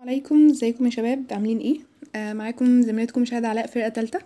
عليكم ازيكم يا شباب عاملين ايه آه معاكم زميلتكم شهادة علاء فرقة تالتة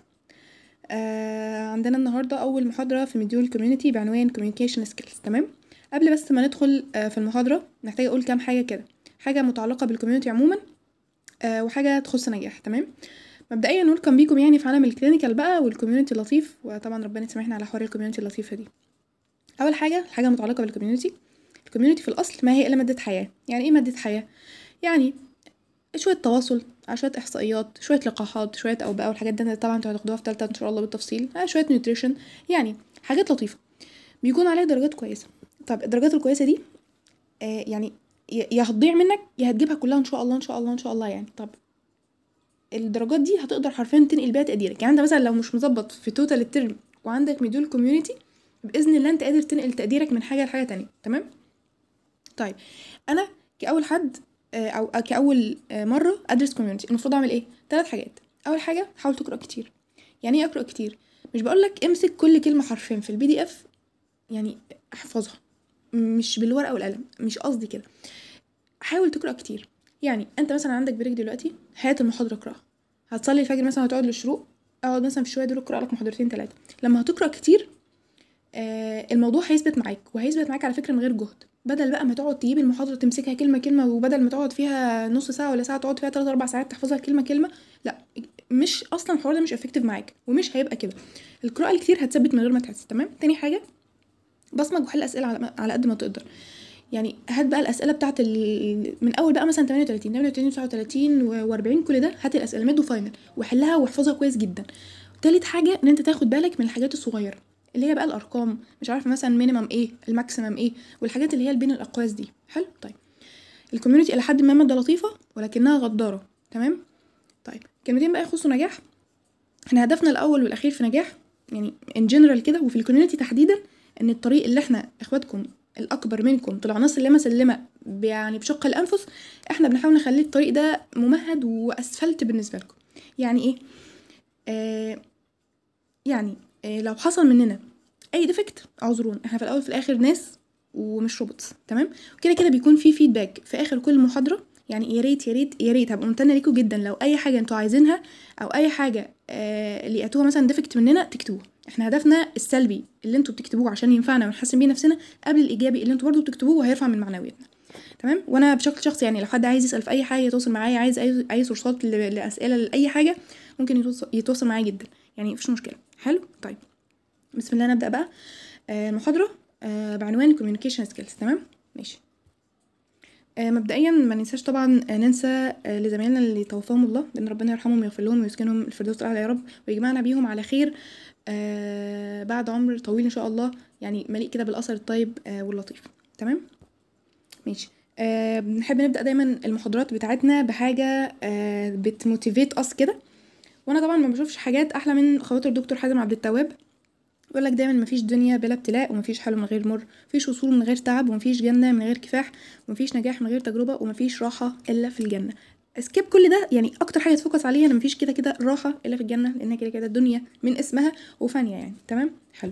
آه عندنا النهاردة أول محاضرة في مديول كوميونيتي بعنوان communication skills تمام قبل بس ما ندخل آه في المحاضرة محتاجة أقول كام حاجة كده حاجة متعلقة بالكوميونيتي عموما آه وحاجة تخص نجاح تمام مبدئيا ويلكم بيكم يعني في عالم الكلينيكال بقى والكوميونيتي اللطيف وطبعا ربنا يسامحنا على حوار الكوميونيتي اللطيفة دي أول حاجة حاجة متعلقة بالكوميونيتي الكوميونيتي في الأصل ما هي إلا مادة حياة يعني ايه مادة حياة يعني شوية تواصل على شوية إحصائيات شوية لقاحات شوية أوبئة والحاجات دي طبعا انتوا هتاخدوها في تالتة إن شاء الله بالتفصيل آه شوية نيوتريشن يعني حاجات لطيفة بيكون عليها درجات كويسة طب الدرجات الكويسة دي آه يعني يا يا هتضيع منك يا هتجيبها كلها إن شاء الله إن شاء الله إن شاء الله يعني طب الدرجات دي هتقدر حرفيا تنقل بيها تقديرك يعني انت مثلا لو مش مظبط في توتال الترم وعندك مديول كوميونيتي باذن الله انت قادر تنقل تقديرك من حاجه لحاجه تانية تمام طيب انا كاول حد آه، او أو كاول آه، مره ادرس كوميونتي المفروض اعمل ايه ثلاث حاجات اول حاجه حاول تقرا كتير يعني ايه اقرا كتير مش بقول لك امسك كل كلمه حرفيا في البي دي اف يعني احفظها مش بالورقه والقلم مش قصدي كده حاول تقرا كتير يعني انت مثلا عندك بريك دلوقتي حياه المحاضره اقراها هتصلي الفجر مثلا وتقعد للشروق اقعد مثلا في شويه دول اقرا لك محاضرتين ثلاثه لما هتقرا كتير آه الموضوع هيثبت معاك وهيثبت معاك على فكره من غير جهد بدل بقى ما تقعد تجيب المحاضره تمسكها كلمه كلمه وبدل ما تقعد فيها نص ساعه ولا ساعه تقعد فيها 3 4 ساعات تحفظها كلمه كلمه لا مش اصلا الحوار ده مش افكتيف معاك ومش هيبقى كده القراءه الكتير هتثبت من غير ما تحس تمام تاني حاجه بصمج وحل اسئله على على قد ما تقدر يعني هات بقى الاسئله بتاعت ال... من اول بقى مثلا 38 38 39 و40 كل ده هات الاسئله ميد وفاينل وحلها واحفظها كويس جدا تالت حاجه ان انت تاخد بالك من الحاجات الصغيره اللي هي بقى الارقام مش عارفه مثلا مينيمم ايه الماكسيمم ايه والحاجات اللي هي بين الاقواس دي حلو طيب الكوميونتي الى حد ما ماده لطيفه ولكنها غداره تمام طيب كلمتين بقى يخصوا نجاح احنا هدفنا الاول والاخير في نجاح يعني ان جنرال كده وفي الكوميونتي تحديدا ان الطريق اللي احنا اخواتكم الاكبر منكم طلعناه سلمه سلمه ب- يعني بشق الانفس احنا بنحاول نخلي الطريق ده ممهد واسفلت بالنسبه لكم يعني ايه آه يعني آه لو حصل مننا اي ديفكت اعذرون احنا في الاول في الاخر ناس ومش روبوتس تمام كده كده بيكون في فيدباك في اخر كل محاضره يعني يا ريت يا ريت يا ريت هبقى ممتنه ليكم جدا لو اي حاجه انتوا عايزينها او اي حاجه آه لقيتوها مثلا ديفكت مننا تكتبوه احنا هدفنا السلبي اللي انتوا بتكتبوه عشان ينفعنا ونحسن بيه نفسنا قبل الايجابي اللي انتوا برضو بتكتبوه وهيرفع من معنوياتنا تمام وانا بشكل شخصي يعني لو حد عايز يسال في اي حاجه يتواصل معايا عايز اي اي سورسات ل- لاسئله لاي حاجه ممكن يتواصل- يتواصل معايا جدا يعني مفيش مشكله حلو طيب بسم الله نبدا بقى آه، المحاضره آه، بعنوان communication skills تمام ماشي آه، مبدئيا ما ننساش طبعا آه، ننسى آه، لزمايلنا اللي توفاهم الله لان ربنا يرحمهم ويغفر لهم ويسكنهم الفردوس الاعلى يا رب ويجمعنا بيهم على خير آه، بعد عمر طويل ان شاء الله يعني مليء كده بالاثر الطيب آه، واللطيف تمام ماشي آه بنحب نبدا دايما المحاضرات بتاعتنا بحاجه آه بتموتيفيت اس كده وانا طبعا ما بشوفش حاجات احلى من خواطر دكتور حازم عبد التواب بيقول لك دايما مفيش دنيا بلا ابتلاء ومفيش حلو من غير مر مفيش وصول من غير تعب ومفيش جنه من غير كفاح ومفيش نجاح من غير تجربه ومفيش راحه الا في الجنه سكيب كل ده يعني اكتر حاجه تفوكس عليها ان مفيش كده كده راحه الا في الجنه لان كده كده الدنيا من اسمها وفانيه يعني تمام حلو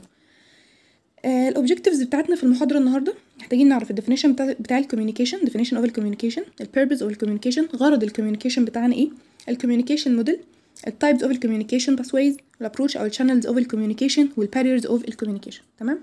الاوبجكتيفز بتاعتنا في المحاضره النهارده محتاجين نعرف الديفينيشن بتاع بتاع الكوميونيكيشن ديفينيشن اوف الكوميونيكيشن البيربز اوف الكوميونيكيشن غرض الكوميونيكيشن بتاعنا ايه الكوميونيكيشن موديل التايبز اوف الكوميونيكيشن باثويز الابروتش او الشانلز اوف الكوميونيكيشن والباريرز اوف الكوميونيكيشن تمام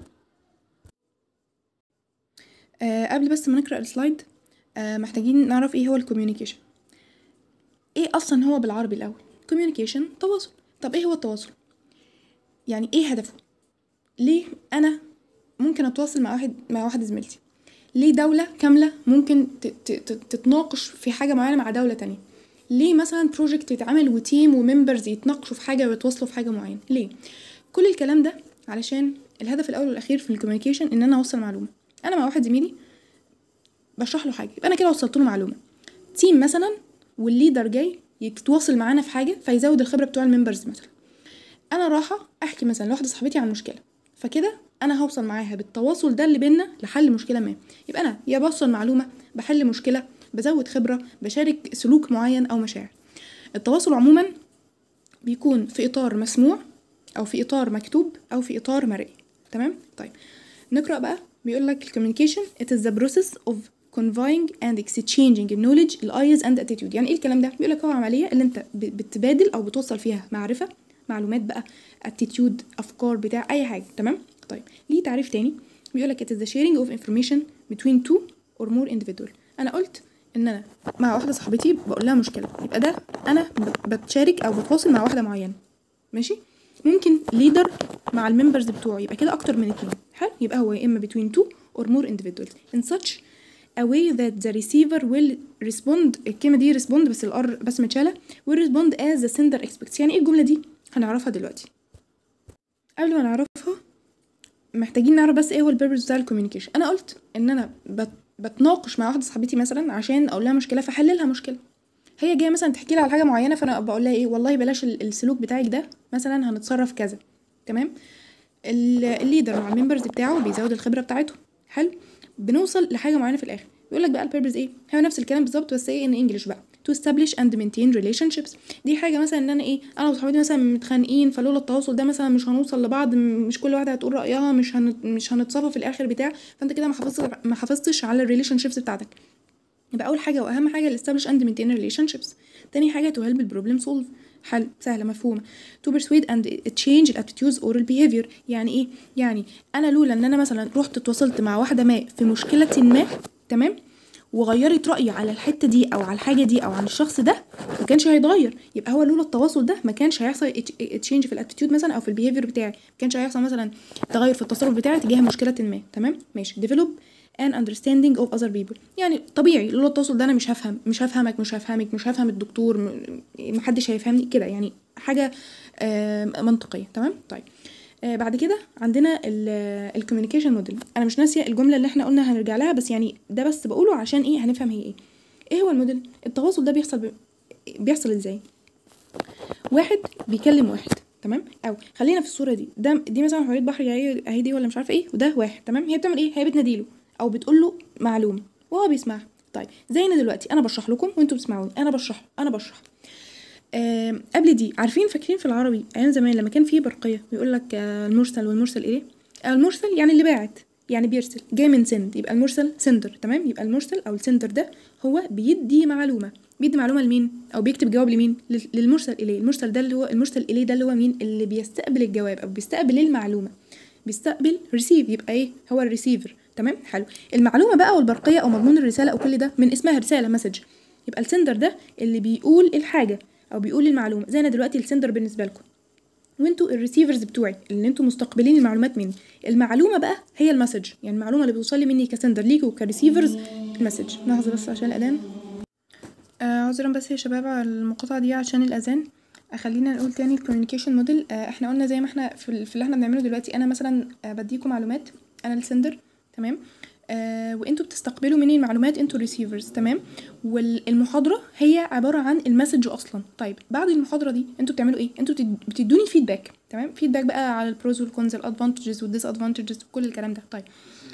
آه قبل بس ما نقرا السلايد آه محتاجين نعرف ايه هو الكوميونيكيشن ايه اصلا هو بالعربي الاول كوميونيكيشن تواصل طب ايه هو التواصل يعني ايه هدفه ليه انا ممكن اتواصل مع واحد مع واحده زميلتي ليه دولة كاملة ممكن ت- ت- ت- تتناقش في حاجة معينة مع دولة تانية ليه مثلا بروجكت يتعمل وتيم وممبرز يتناقشوا في حاجة ويتواصلوا في حاجة معينة ليه كل الكلام ده علشان الهدف الاول والاخير في الكوميونيكيشن ان انا اوصل معلومة انا مع واحد زميلي بشرح له حاجة يبقى انا كده وصلت له معلومة تيم مثلا والليدر جاي يتواصل معانا في حاجة فيزود الخبرة بتوع الممبرز مثلا انا رايحه احكي مثلا لواحده صاحبتي عن مشكله فكده انا هوصل معاها بالتواصل ده اللي بينا لحل مشكله ما يبقى انا يا بوصل معلومه بحل مشكله بزود خبره بشارك سلوك معين او مشاعر التواصل عموما بيكون في اطار مسموع او في اطار مكتوب او في اطار مرئي تمام طيب نقرا بقى بيقول لك الكوميونيكيشن it is the process of conveying and exchanging knowledge الايز and attitude يعني ايه الكلام ده بيقول لك هو عمليه اللي انت ب- بتبادل او بتوصل فيها معرفه معلومات بقى attitude افكار بتاع اي حاجه تمام طيب ليه تعريف تاني بيقول لك it is the sharing of information between two or more individual انا قلت ان انا مع واحده صاحبتي بقول لها مشكله يبقى ده انا ب- بتشارك او بتواصل مع واحده معينه ماشي ممكن ليدر مع الممبرز بتوعه يبقى كده اكتر من اتنين حلو يبقى هو يا اما between two or more individuals in such a way that the receiver will respond الكلمة دي respond بس الار بس متشالة will respond as the sender expects يعني ايه الجملة دي هنعرفها دلوقتي قبل ما نعرفها محتاجين نعرف بس ايه هو البيربز بتاع الكوميونيكيشن انا قلت ان انا بت بتناقش مع واحده صاحبتي مثلا عشان اقول لها مشكله فحللها مشكله هي جايه مثلا تحكي لي على حاجه معينه فانا بقول لها ايه والله بلاش ال- السلوك بتاعك ده مثلا هنتصرف كذا تمام ال- الليدر مع الممبرز بتاعه بيزود الخبره بتاعته حلو بنوصل لحاجه معينه في الاخر بيقول لك بقى البيربز ايه هو نفس الكلام بالظبط بس ايه ان انجلش بقى to establish and maintain relationships دي حاجه مثلا ان انا ايه انا وصحابتي مثلا متخانقين فلولا التواصل ده مثلا مش هنوصل لبعض م- مش كل واحده هتقول رايها مش هن... مش هنتصافى في الاخر بتاع فانت كده ما حافظتش ما حافظتش على الريليشن شيبس بتاعتك يبقى اول حاجه واهم حاجه establish and maintain relationships تاني حاجه to help البروبلم solve حل سهله مفهومه to persuade and change attitudes or behavior يعني ايه يعني انا لولا ان انا مثلا رحت اتواصلت مع واحده ما في مشكله ما تمام وغيرت رأيي على الحتة دي أو على الحاجة دي أو عن الشخص ده ما كانش هيتغير يبقى هو لولا التواصل ده ما كانش هيحصل تشينج في الاتيتيود مثلا أو في البيهيفير بتاعي ما كانش هيحصل مثلا تغير في التصرف بتاعي تجاه مشكلة ما تمام ماشي develop an understanding of other people يعني طبيعي لولا التواصل ده انا مش هفهم مش هفهمك مش هفهمك مش هفهم الدكتور م- محدش هيفهمني كده يعني حاجه آه، منطقيه تمام طيب آه، بعد كده عندنا الكوميونيكيشن موديل انا مش ناسيه الجمله اللي احنا قلنا هنرجع لها بس يعني ده بس بقوله عشان ايه هنفهم هي ايه ايه هو الموديل التواصل ده بيحصل ب... بيحصل ازاي واحد بيكلم واحد تمام او خلينا في الصوره دي ده دي مثلا حوريه بحر اهي اهي دي ولا مش عارفه ايه وده واحد تمام هي بتعمل ايه هي بتناديله او بتقول له معلومه وهو بيسمعها طيب زينا دلوقتي انا بشرح لكم وانتوا بتسمعوني انا بشرح انا بشرح آم، قبل دي عارفين فاكرين في العربي ايام زمان لما كان في برقيه بيقول لك آه، المرسل والمرسل ايه آه، المرسل يعني اللي باعت يعني بيرسل جاي من سند يبقى المرسل سندر تمام يبقى المرسل او السندر ده هو بيدي معلومه بيدي معلومه لمين او بيكتب جواب لمين لل- للمرسل اليه المرسل ده اللي هو المرسل اليه ده اللي هو مين اللي بيستقبل الجواب او بيستقبل المعلومه بيستقبل ريسيف يبقى ايه هو الريسيفر تمام حلو المعلومه بقى او البرقيه او مضمون الرساله او كل ده من اسمها رساله مسج يبقى السندر ده اللي بيقول الحاجه او بيقول المعلومه زي انا دلوقتي السندر بالنسبه لكم وانتوا الريسيفرز بتوعي اللي انتوا مستقبلين المعلومات مني المعلومه بقى هي المسج يعني المعلومه اللي بتوصل لي مني كسندر ليكوا كريسيفرز المسج لحظه بس عشان الاذان آه عذرا بس يا شباب على المقاطعه دي عشان الاذان آه، خلينا نقول تاني الكوميونيكيشن موديل آه احنا قلنا زي ما احنا في, ال- في اللي احنا بنعمله دلوقتي انا مثلا آه بديكم معلومات انا السندر تمام آه وانتوا بتستقبلوا مني المعلومات انتوا ريسيفرز تمام والمحاضره هي عباره عن المسج اصلا طيب بعد المحاضره دي انتوا بتعملوا ايه انتوا بتد- بتدوني فيدباك تمام فيدباك بقى على البروز والكونز الادفانتجز والديس ادفانتجز وكل الكلام ده طيب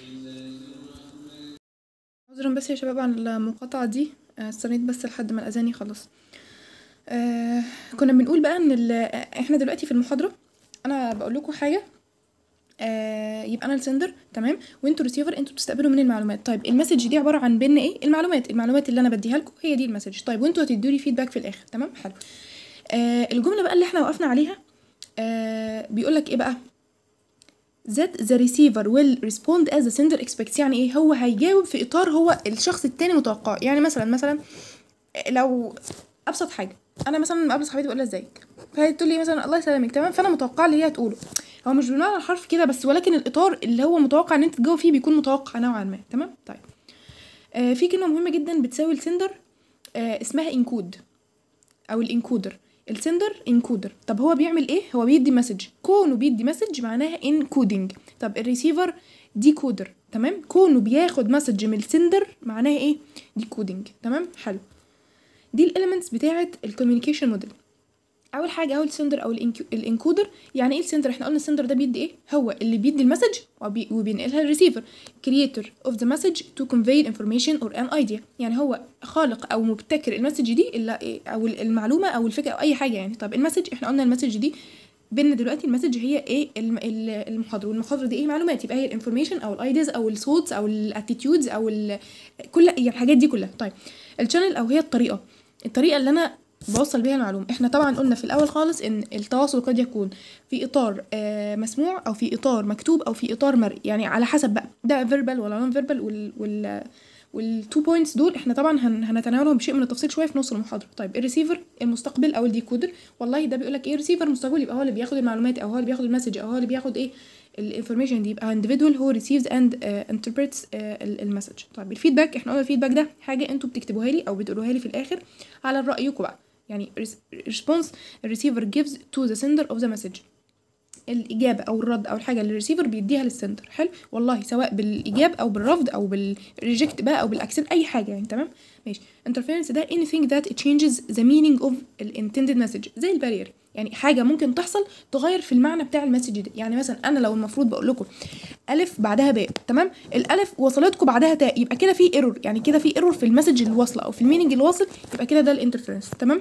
عذرا بس يا شباب على المقاطعه دي آه، استنيت بس لحد ما الاذان يخلص آه كنا بنقول بقى ان ال- احنا دلوقتي في المحاضره انا بقول لكم حاجه آه يبقى انا السندر تمام وانتوا ريسيفر انتوا بتستقبلوا مني المعلومات طيب المسج دي عباره عن بين ايه المعلومات المعلومات اللي انا بديها لكم هي دي المسج طيب وانتوا هتدوا لي فيدباك في الاخر تمام حلو آه الجمله بقى اللي احنا وقفنا عليها آه بيقول لك ايه بقى that the receiver will respond as the sender expects يعني ايه هو هيجاوب في اطار هو الشخص التاني متوقعه يعني مثلا مثلا لو ابسط حاجه انا مثلا قبل صاحبتي بقول لها ازيك فهي تقول لي مثلا الله يسلمك تمام فانا متوقعه اللي هي تقوله هو مش بمعنى الحرف كده بس ولكن الاطار اللي هو متوقع ان انت تجاوب فيه بيكون متوقع نوعا ما تمام طيب آه في كلمه مهمه جدا بتساوي السندر آه اسمها انكود او الانكودر السندر انكودر طب هو بيعمل ايه هو بيدي مسج كونه بيدي مسج معناها انكودنج طب الريسيفر ديكودر تمام كونه بياخد مسج من السندر معناها ايه ديكودنج تمام حلو دي الاليمنتس بتاعه الكوميونيكيشن موديل اول حاجه هو السندر او الإنكو- الانكودر يعني ايه السندر احنا قلنا السندر ده بيدي ايه هو اللي بيدي المسج وبي- وبينقلها للريسيفر creator of the message to convey information or an idea يعني هو خالق او مبتكر المسج دي اللي إيه او المعلومه او الفكره او اي حاجه يعني طب المسج احنا قلنا المسج دي بينا دلوقتي المسج هي ايه الم- ال- المحاضره والمحاضره دي ايه معلومات يبقى هي الانفورميشن او الايديز او الصوتس او الاتيتيودز او ال- كل يعني الحاجات دي كلها طيب الشانل او هي الطريقه الطريقه اللي انا بوصل بيها المعلومه احنا طبعا قلنا في الاول خالص ان التواصل قد يكون في اطار آه، مسموع او في اطار مكتوب او في اطار مرئي يعني على حسب بقى ده فيربال ولا نون فيربال وال وال والتو بوينتس دول احنا طبعا هن هنتناولهم بشيء من التفصيل شويه في نص المحاضره طيب الريسيفر المستقبل او الديكودر والله ده بيقول لك ايه ريسيفر مستقبل يبقى هو اللي بياخد المعلومات او هو اللي بياخد المسج او هو اللي بياخد ايه الانفورميشن دي يبقى individual هو receives and uh, interprets uh, المسج طيب الفيدباك احنا قلنا الفيدباك ده حاجه انتوا بتكتبوها لي او بتقولوها لي في الاخر على رايكم بقى يعني response الريسيفر gives to the sender of the message الاجابه او الرد او الحاجه اللي الريسيفر بيديها للسندر حلو والله سواء بالايجاب او بالرفض او بالريجكت بقى او بالاكسبت اي حاجه يعني تمام ماشي interference ده anything that changes the meaning of the intended message زي البارير يعني حاجه ممكن تحصل تغير في المعنى بتاع المسج ده يعني مثلا انا لو المفروض بقول لكم الف بعدها باء تمام الالف وصلتكم بعدها تاء يبقى كده في ايرور يعني كده في ايرور في المسج اللي واصله او في الميننج اللي واصل يبقى كده ده الانترفيرنس تمام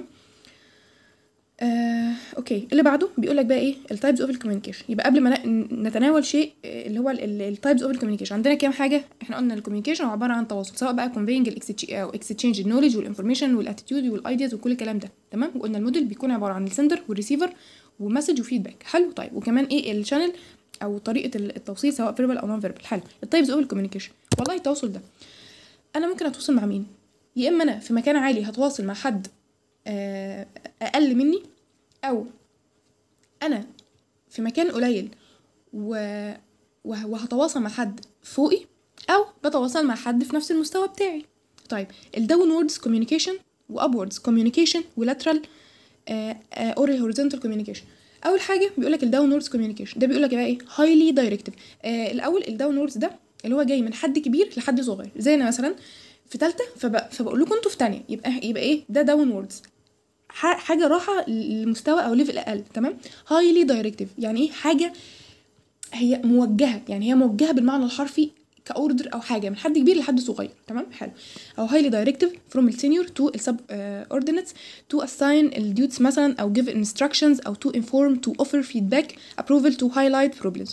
آه، اوكي اللي بعده بيقول لك بقى ايه التايبز اوف الكوميونيكيشن يبقى قبل ما ن- نتناول شيء آه، اللي هو التايبز اوف الكوميونيكيشن عندنا كام حاجه احنا قلنا الكوميونيكيشن هو عباره عن تواصل سواء بقى كونفينج او اكستشينج النولج والانفورميشن والاتيتيود والايدياز وكل الكلام ده تمام وقلنا الموديل بيكون عباره عن السندر والريسيفر ومسج وفيدباك حلو طيب وكمان ايه الشانل او طريقه التوصيل سواء فيربال او نون فيربال حلو التايبز اوف الكوميونيكيشن والله التواصل ده انا ممكن اتواصل مع مين يا اما انا في مكان عالي هتواصل مع حد آه، اقل مني او انا في مكان قليل و... وه- وهتواصل مع حد فوقي او بتواصل مع حد في نفس المستوى بتاعي طيب الداونوردز كوميونيكيشن وابوردز كوميونيكيشن ولاترال اور هوريزونتال كوميونيكيشن اول حاجه بيقول لك الداونوردز كوميونيكيشن ده بيقول لك بقى ايه هايلي دايركتيف الاول الداونوردز ده اللي هو جاي من حد كبير لحد صغير زي انا مثلا في ثالثه فب... فبقول لكم انتوا في ثانيه يبقى يبقى ايه ده داونوردز ح- حاجه راحه لمستوى او ليفل اقل تمام هايلي دايركتيف يعني ايه حاجه هي موجهه يعني هي موجهه بالمعنى الحرفي كاوردر او حاجه من حد كبير لحد صغير تمام حلو او highly directive from السينيور to السب ordinates to assign الديوتس مثلا او give instructions او to inform to offer feedback approval to highlight problems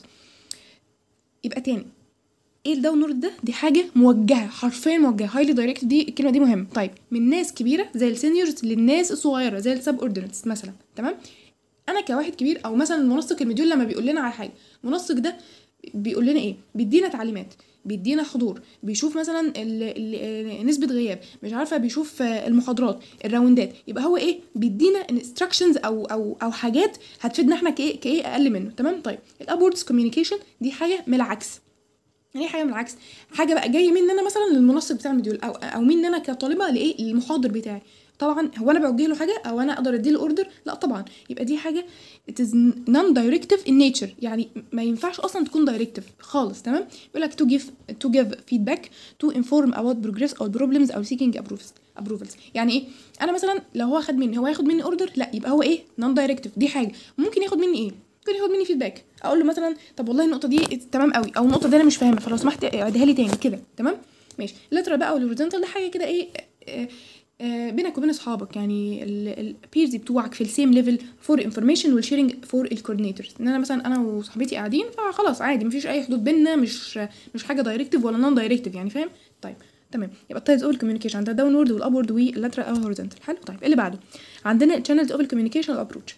يبقى تاني ايه الداونلود ده دي حاجه موجهه حرفيا موجهه هايلي دايركت دي الكلمه دي مهمه طيب من ناس كبيره زي السينيورز للناس الصغيره زي السب اوردينتس مثلا تمام انا كواحد كبير او مثلا المنسق المديول لما بيقول لنا على حاجه المنسق ده بيقول لنا ايه بيدينا تعليمات بيدينا حضور بيشوف مثلا ال ال نسبه غياب مش عارفه بيشوف آه، المحاضرات الراوندات يبقى هو ايه بيدينا انستراكشنز او او او حاجات هتفيدنا احنا كايه كايه اقل منه تمام طيب الابوردز كوميونيكيشن دي حاجه من العكس يعني حاجه من العكس حاجه بقى جايه مني انا مثلا للمنسق بتاع المديول او او مني انا كطالبه لايه للمحاضر بتاعي طبعا هو انا بوجه له حاجه او انا اقدر اديله اوردر لا طبعا يبقى دي حاجه it is non directive in nature يعني ما ينفعش اصلا تكون directive خالص تمام بيقول لك to give to give feedback to inform about progress or problems او seeking approvals approvals يعني ايه انا مثلا لو هو خد مني هو ياخد مني اوردر لا يبقى هو ايه non directive دي حاجه ممكن ياخد مني ايه ممكن ياخد مني فيدباك اقول له مثلا طب والله النقطه دي تمام قوي او النقطه دي انا مش فاهمها فلو سمحت اعيدها لي تاني كده تمام ماشي اللاترال بقى والهوريزونتال ده حاجه كده ايه آه، آه، بينك وبين اصحابك يعني البيرز بتوعك في السيم ليفل فور انفورميشن والشيرنج فور الكوردينيتورز ان انا مثلا انا وصاحبتي قاعدين فخلاص عادي مفيش اي حدود بينا مش مش حاجه دايركتيف ولا نون دايركتيف يعني فاهم طيب تمام يبقى التايبز اوف الكوميونيكيشن عندها داونورد والابورد واللاترال او هوريزونتال حلو طيب إيه اللي بعده عندنا الشانلز اوف الكوميونيكيشن والابروتش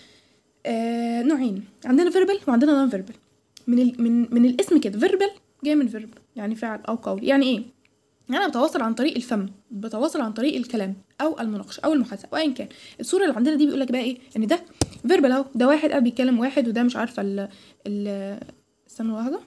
آه نوعين عندنا فيربال وعندنا نون فيربال من ال من من الاسم كده فيربال جاي من فيرب يعني فعل او قول يعني ايه يعني انا بتواصل عن طريق الفم بتواصل عن طريق الكلام او المناقشه او المحادثه او ايا كان الصوره اللي عندنا دي بيقول لك بقى ايه ان ده فيربال اهو ده واحد قاعد بيتكلم واحد وده مش عارفه ال ال استنوا لحظه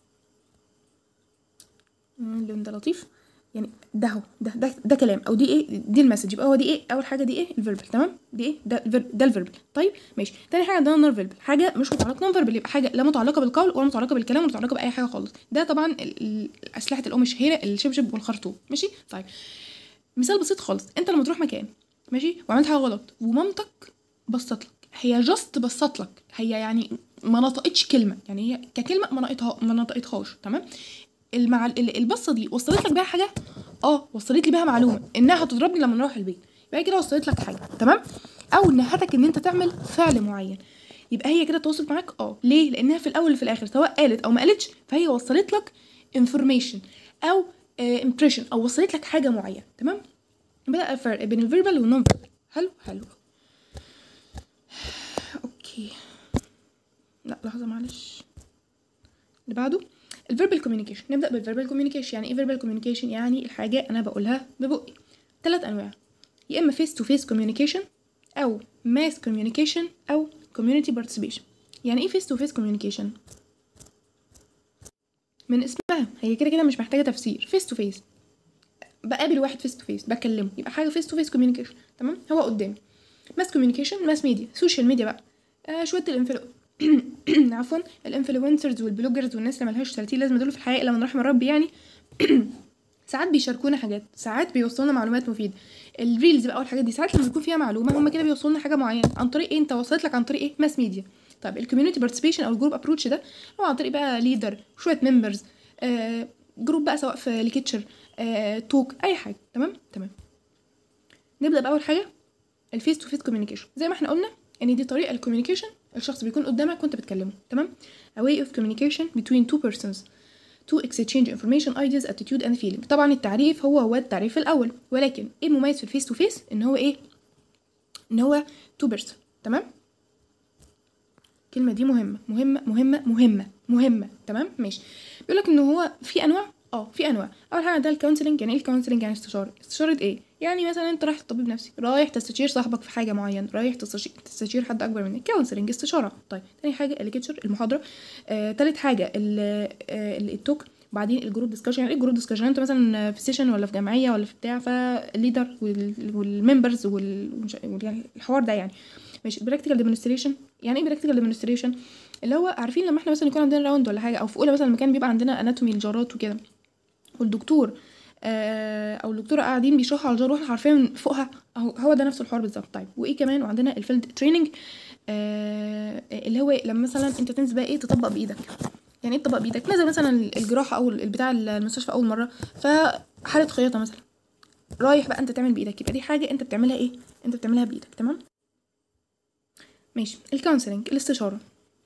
مم، اللون ده لطيف يعني ده هو ده ده ده كلام او دي ايه دي المسج يبقى هو دي ايه اول حاجه دي ايه الفيربال تمام دي ايه ده الفير- ده الفيربال طيب ماشي تاني حاجه ده نون فيربال حاجه مش متعلقه نون فيربال يبقى حاجه لا متعلقه بالقول ولا متعلقه بالكلام ولا متعلقه باي حاجه خالص ده طبعا ال- ال- اسلحه الام الشهيره الشبشب والخرطوم ماشي طيب مثال بسيط خالص انت لما تروح مكان ماشي وعملت حاجه غلط ومامتك بصت لك هي جاست بصت لك هي يعني ما نطقتش كلمه يعني هي ككلمه ما نطقتها ما نطقتهاش تمام المع... ال- البصه دي وصلت لك بيها حاجه اه وصلت لي بيها معلومه انها هتضربني لما نروح البيت يبقى كده وصلت لك حاجه تمام او نهتك ان انت تعمل فعل معين يبقى هي كده تواصلت معاك اه ليه لانها في الاول وفي الاخر سواء قالت او ما قالتش فهي وصلت لك انفورميشن او امبريشن او وصلت لك حاجه معينه تمام بقى الفرق بين الفيربال والنون فيربال حلو حلو اوكي لا لحظه معلش اللي بعده الفيربال كوميونيكيشن نبدا بالفيربال كوميونيكيشن يعني ايه فيربال كوميونيكيشن يعني الحاجه انا بقولها ببقي ثلاث انواع يا اما فيس تو فيس كوميونيكيشن او ماس كوميونيكيشن او كوميونتي بارتيسيبيشن يعني ايه فيس تو فيس كوميونيكيشن من اسمها هي كده كده مش محتاجه تفسير فيس تو فيس بقابل واحد فيس تو فيس بكلمه يبقى حاجه فيس تو فيس كوميونيكيشن تمام هو قدامي ماس كوميونيكيشن ماس ميديا سوشيال ميديا بقى آه شويه الانفلو عفوا الانفلونسرز والبلوجرز والناس اللي ملهاش 30 لازمه دول في الحياه الا من رحم ربي يعني ساعات بيشاركونا حاجات ساعات بيوصلنا معلومات مفيده الريلز بقى والحاجات دي ساعات لما يكون فيها معلومه هم كده بيوصلنا حاجه معينه عن طريق ايه انت وصلت لك عن طريق ايه ماس ميديا طيب الكوميونتي بارتيسيبيشن او الجروب ابروتش ده هو عن طريق بقى ليدر شويه ممبرز آه جروب بقى سواء في ليكتشر آه توك اي حاجه تمام تمام نبدا باول حاجه الفيس تو فيس كوميونيكيشن زي ما احنا قلنا ان دي طريقه الكوميونيكيشن الشخص بيكون قدامك وانت بتكلمه تمام a way of communication between two persons to exchange information ideas attitude and feeling طبعا التعريف هو هو التعريف الاول ولكن ايه المميز في الفيس تو فيس ان هو ايه ان هو تو بيرسون تمام الكلمه دي مهمه مهمه مهمه مهمه مهمه تمام ماشي بيقول لك ان هو في انواع اه في انواع اول حاجه ده الكونسلنج يعني ايه الكونسلنج يعني استشاره استشاره ايه يعني مثلا انت رايح لطبيب نفسي رايح تستشير صاحبك في حاجه معينه رايح تستشير, تستشير حد اكبر منك كونسلنج استشاره طيب تاني حاجه الليكتشر المحاضره آه، تالت حاجه ال- آه، التوك بعدين الجروب ديسكشن يعني ايه الجروب ديسكشن انت مثلا في سيشن ولا في جمعيه ولا في بتاع فالليدر والممبرز والحوار ده يعني ماشي براكتيكال ديمونستريشن يعني ايه براكتيكال ديمونستريشن اللي هو عارفين لما احنا مثلا يكون عندنا راوند ولا حاجه او في اولى مثلا مكان بيبقى عندنا اناتومي الجارات وكده والدكتور آه، او الدكتوره قاعدين بيشرحوا على الجار واحنا عارفين فوقها اهو هو ده نفس الحوار بالظبط طيب وايه كمان وعندنا الفيلد تريننج آه اللي هو لما مثلا انت تنزل بقى ايه تطبق بايدك يعني ايه تطبق بايدك نزل مثلا الجراحه او البتاع المستشفى اول مره فحاله خياطه مثلا رايح بقى انت تعمل بايدك يبقى دي حاجه انت بتعملها ايه انت بتعملها بايدك تمام ماشي الكونسلنج الاستشاره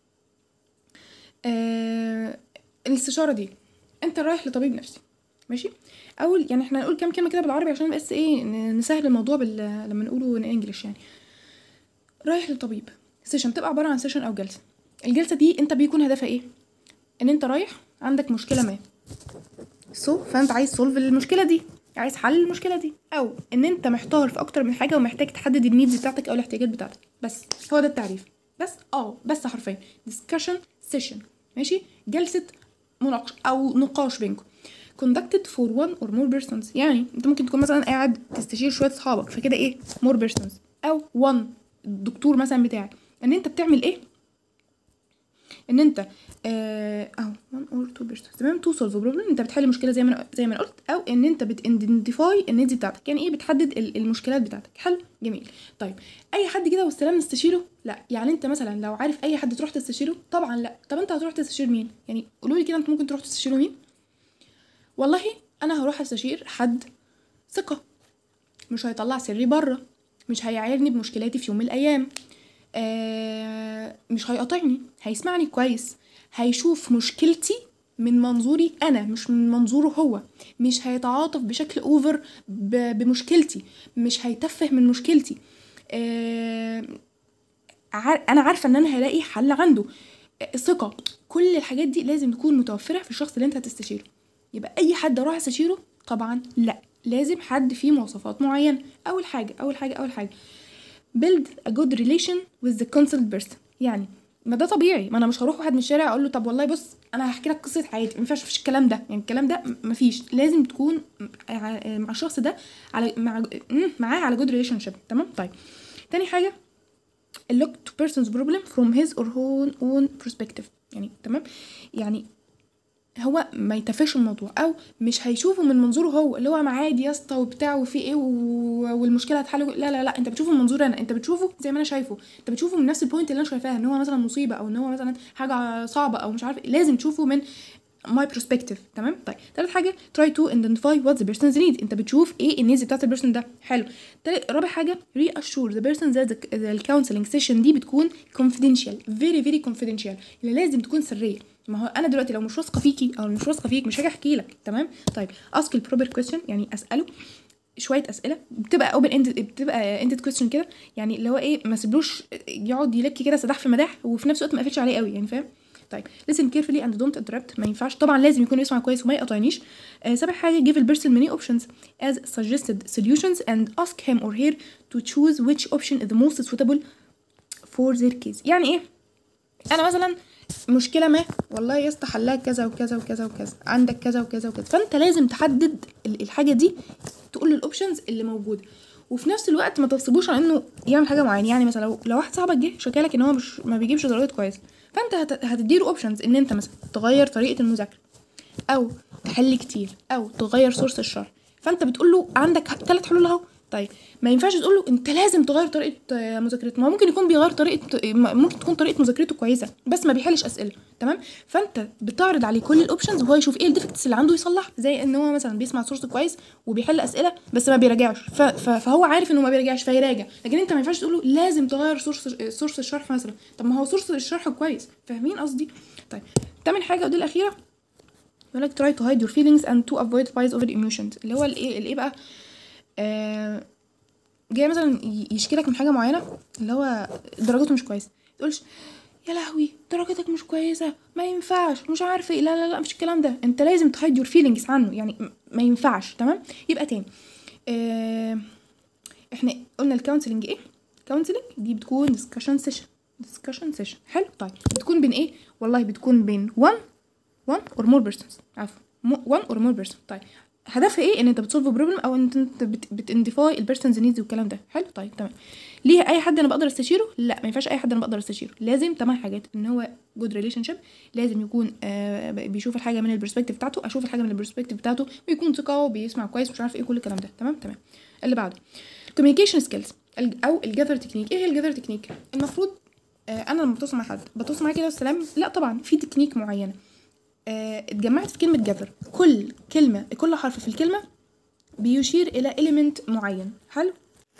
آه الاستشاره دي انت رايح لطبيب نفسي ماشي اول يعني احنا هنقول كام كلمه كده بالعربي عشان بس ايه ن- نسهل الموضوع بال... لما نقوله انجلش يعني رايح لطبيب سيشن تبقى عباره عن سيشن او جلسه الجلسه دي انت بيكون هدفها ايه ان انت رايح عندك مشكله ما سو so, فانت عايز سولف المشكله دي عايز حل المشكله دي او ان انت محتار في اكتر من حاجه ومحتاج تحدد النيدز بتاعتك او الاحتياجات بتاعتك بس هو ده التعريف بس اه بس حرفيا discussion session ماشي جلسه مناقشه او نقاش بينكم conducted for one or more persons يعني انت ممكن تكون مثلا قاعد تستشير شويه صحابك فكده ايه more persons او one الدكتور مثلا بتاعك ان انت بتعمل ايه ان انت آه، اهو one or two persons تمام تو solve a problem انت بتحل مشكله زي ما أنا- زي ما انا قلت او ان انت بتidentiفy النيدز بتاعتك يعني ايه بتحدد ال- المشكلات بتاعتك حلو جميل طيب اي حد كده والسلام نستشيره لا يعني انت مثلا لو عارف اي حد تروح تستشيره طبعا لا طب انت هتروح تستشير مين يعني قولوا لي كده انت ممكن تروح تستشيروا مين والله انا هروح استشير حد ثقه مش هيطلع سري بره مش هيعايرني بمشكلاتي في يوم من الايام آه مش هيقاطعني هيسمعني كويس هيشوف مشكلتي من منظوري انا مش من منظوره هو مش هيتعاطف بشكل اوفر ب- بمشكلتي مش هيتفه من مشكلتي آه عار- انا عارفه ان انا هلاقي حل عنده آه، ثقه كل الحاجات دي لازم تكون متوفره في الشخص اللي انت هتستشيره يبقى اي حد اروح استشيره طبعا لا لازم حد فيه مواصفات معينه اول حاجه اول حاجه اول حاجه build a good relation with the consult person يعني ما ده طبيعي ما انا مش هروح واحد من الشارع اقول له طب والله بص انا هحكي لك قصه حياتي ما ينفعش مفيش الكلام ده يعني الكلام ده م- مفيش لازم تكون ع- مع الشخص ده على مع م- معاه على good relationship تمام طيب تاني حاجه look to person's problem from his or her own perspective يعني تمام يعني هو ما يتفش الموضوع او مش هيشوفه من منظوره هو اللي هو ما عادي يا اسطى وبتاع وفي ايه و- والمشكله هتحل لا لا لا انت بتشوفه من منظور انا انت بتشوفه زي ما انا شايفه انت بتشوفه من نفس البوينت اللي انا شايفاها ان هو مثلا مصيبه او ان هو مثلا حاجه صعبه او مش عارف إيه. لازم تشوفه من my perspective تمام طيب تالت حاجه try to identify what the person's need انت بتشوف ايه النيدز بتاعت البيرسون ده حلو تالت رابع حاجه reassure the person that the, the counseling session دي بتكون confidential very very confidential اللي لازم تكون سريه ما هو انا دلوقتي لو مش واثقه فيكي او مش واثقه فيك مش هاجي احكي لك تمام طيب ask the proper question يعني اساله شويه اسئله بتبقى اوبن اند بتبقى اندد كويستشن كده يعني اللي هو ايه ما سيبلوش يقعد يلك كده سداح في مداح وفي نفس الوقت ما قفلش عليه قوي يعني فاهم طيب listen carefully and don't interrupt ما ينفعش طبعا لازم يكون يسمع كويس وما يقاطعنيش آه سابع حاجه give the person many options as suggested solutions and ask him or her to choose which option is the most suitable for their case يعني ايه انا مثلا مشكله ما والله يا اسطى حلها كذا وكذا وكذا وكذا عندك كذا وكذا وكذا فانت لازم تحدد الحاجه دي تقول له الاوبشنز اللي موجوده وفي نفس الوقت ما تغصبوش على انه يعمل حاجه معينه يعني مثلا لو لو واحد صاحبك جه شكى لك ان هو مش ما بيجيبش درجات كويسه فانت هت... هتديله اوبشنز ان انت مثلا تغير طريقه المذاكره او تحل كتير او تغير سورس الشرح فانت بتقول له عندك ثلاث حلول اهو طيب ما ينفعش تقول له انت لازم تغير طريقه مذاكرته ما ممكن يكون بيغير طريقه ممكن تكون طريقه مذاكرته كويسه بس ما بيحلش اسئله تمام فانت بتعرض عليه كل الاوبشنز وهو يشوف ايه الديفكتس اللي عنده يصلحها زي ان هو مثلا بيسمع سورس كويس وبيحل اسئله بس ما بيراجعش ف... ف... فهو عارف انه ما بيراجعش فيراجع لكن انت ما ينفعش تقول له لازم تغير سورس سورس الشرح مثلا طب ما هو سورس الشرح كويس فاهمين قصدي طيب تامن حاجه ودي الاخيره يقول لك try to hide your feelings and to avoid bias over emotions اللي هو الايه الايه بقى آه جاي مثلا يشكي لك من حاجه معينه اللي هو درجته مش كويسه تقولش يا لهوي درجتك مش كويسه ما ينفعش مش عارفه ايه لا لا لا مش الكلام ده انت لازم تهايد يور فيلينجز عنه يعني ما ينفعش تمام يبقى تاني اه احنا قلنا الكونسلنج ايه كونسلنج دي بتكون ديسكشن سيشن ديسكشن سيشن حلو طيب بتكون بين ايه والله بتكون بين 1 1 اور مور بيرسونز عفوا 1 اور مور بيرسون طيب هدفها ايه ان انت بتسولف بروبلم او ان انت بتنديفاي البيرسونز نيدز والكلام ده حلو طيب تمام ليه اي حد انا بقدر استشيره لا ما ينفعش اي حد انا بقدر استشيره لازم تمام حاجات ان هو جود ريليشن شيب لازم يكون آه بيشوف الحاجه من البرسبكتيف بتاعته اشوف الحاجه من البرسبكتيف بتاعته ويكون ثقه وبيسمع كويس مش عارف ايه كل الكلام ده تمام تمام اللي بعده كوميونيكيشن سكيلز او الجذر تكنيك ايه هي الجذر تكنيك المفروض آه انا لما بتواصل مع حد بتواصل معاه كده والسلام لا طبعا في تكنيك معينه آه اتجمعت في كلمه جذر كل كلمه كل حرف في الكلمه بيشير الى element معين حلو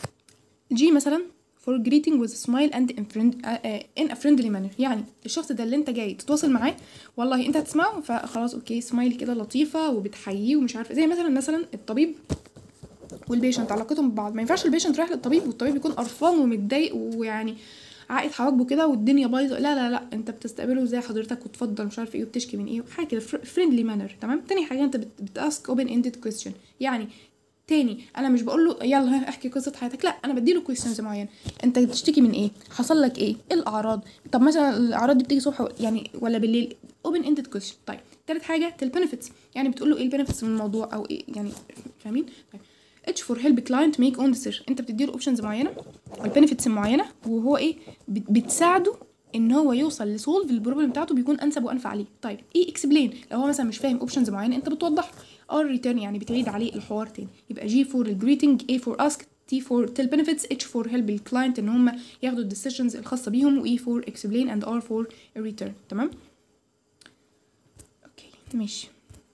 جي مثلا for greeting with a smile and in, friend, uh, in a friendly manner يعني الشخص ده اللي انت جاي تتواصل معاه والله انت هتسمعه فخلاص اوكي سمايل كده لطيفه وبتحييه ومش عارفه زي مثلا مثلا الطبيب والبيشنت علاقتهم ببعض ما ينفعش البيشنت رايح للطبيب والطبيب يكون قرفان ومتضايق ويعني عائد حواجبه كده والدنيا بايظه لا لا لا انت بتستقبله زي حضرتك وتفضل مش عارف ايه وبتشكي من ايه حاجه كده فريندلي مانر تمام تاني حاجه انت بتاسك اوبن اندد كويستشن يعني تاني انا مش بقول له يلا احكي قصه حياتك لا انا بديله كويستشنز معين انت بتشتكي من ايه حصل لك ايه ايه الاعراض طب مثلا الاعراض دي بتيجي صبح يعني ولا بالليل اوبن اندد كويستشن طيب تالت حاجه البنفيتس يعني بتقول له ايه البنفيتس من الموضوع او ايه يعني فاهمين طيب اتش فور هيلب كلاينت ميك اون ديسيجن انت بتديله اوبشنز معينه البنفيتس معينه وهو ايه بتساعده ان هو يوصل لسولف البروبلم بتاعته بيكون انسب وانفع عليه طيب ايه اكسبلين لو هو مثلا مش فاهم اوبشنز معينه انت بتوضح ار ريتيرن يعني بتعيد عليه الحوار تاني يبقى جي فور الجريتنج اي فور اسك تي فور تيل بنفيتس اتش فور هيلب الكلاينت ان هم ياخدوا الديسيجنز الخاصه بيهم واي فور اكسبلين اند ار فور ريتيرن تمام اوكي ماشي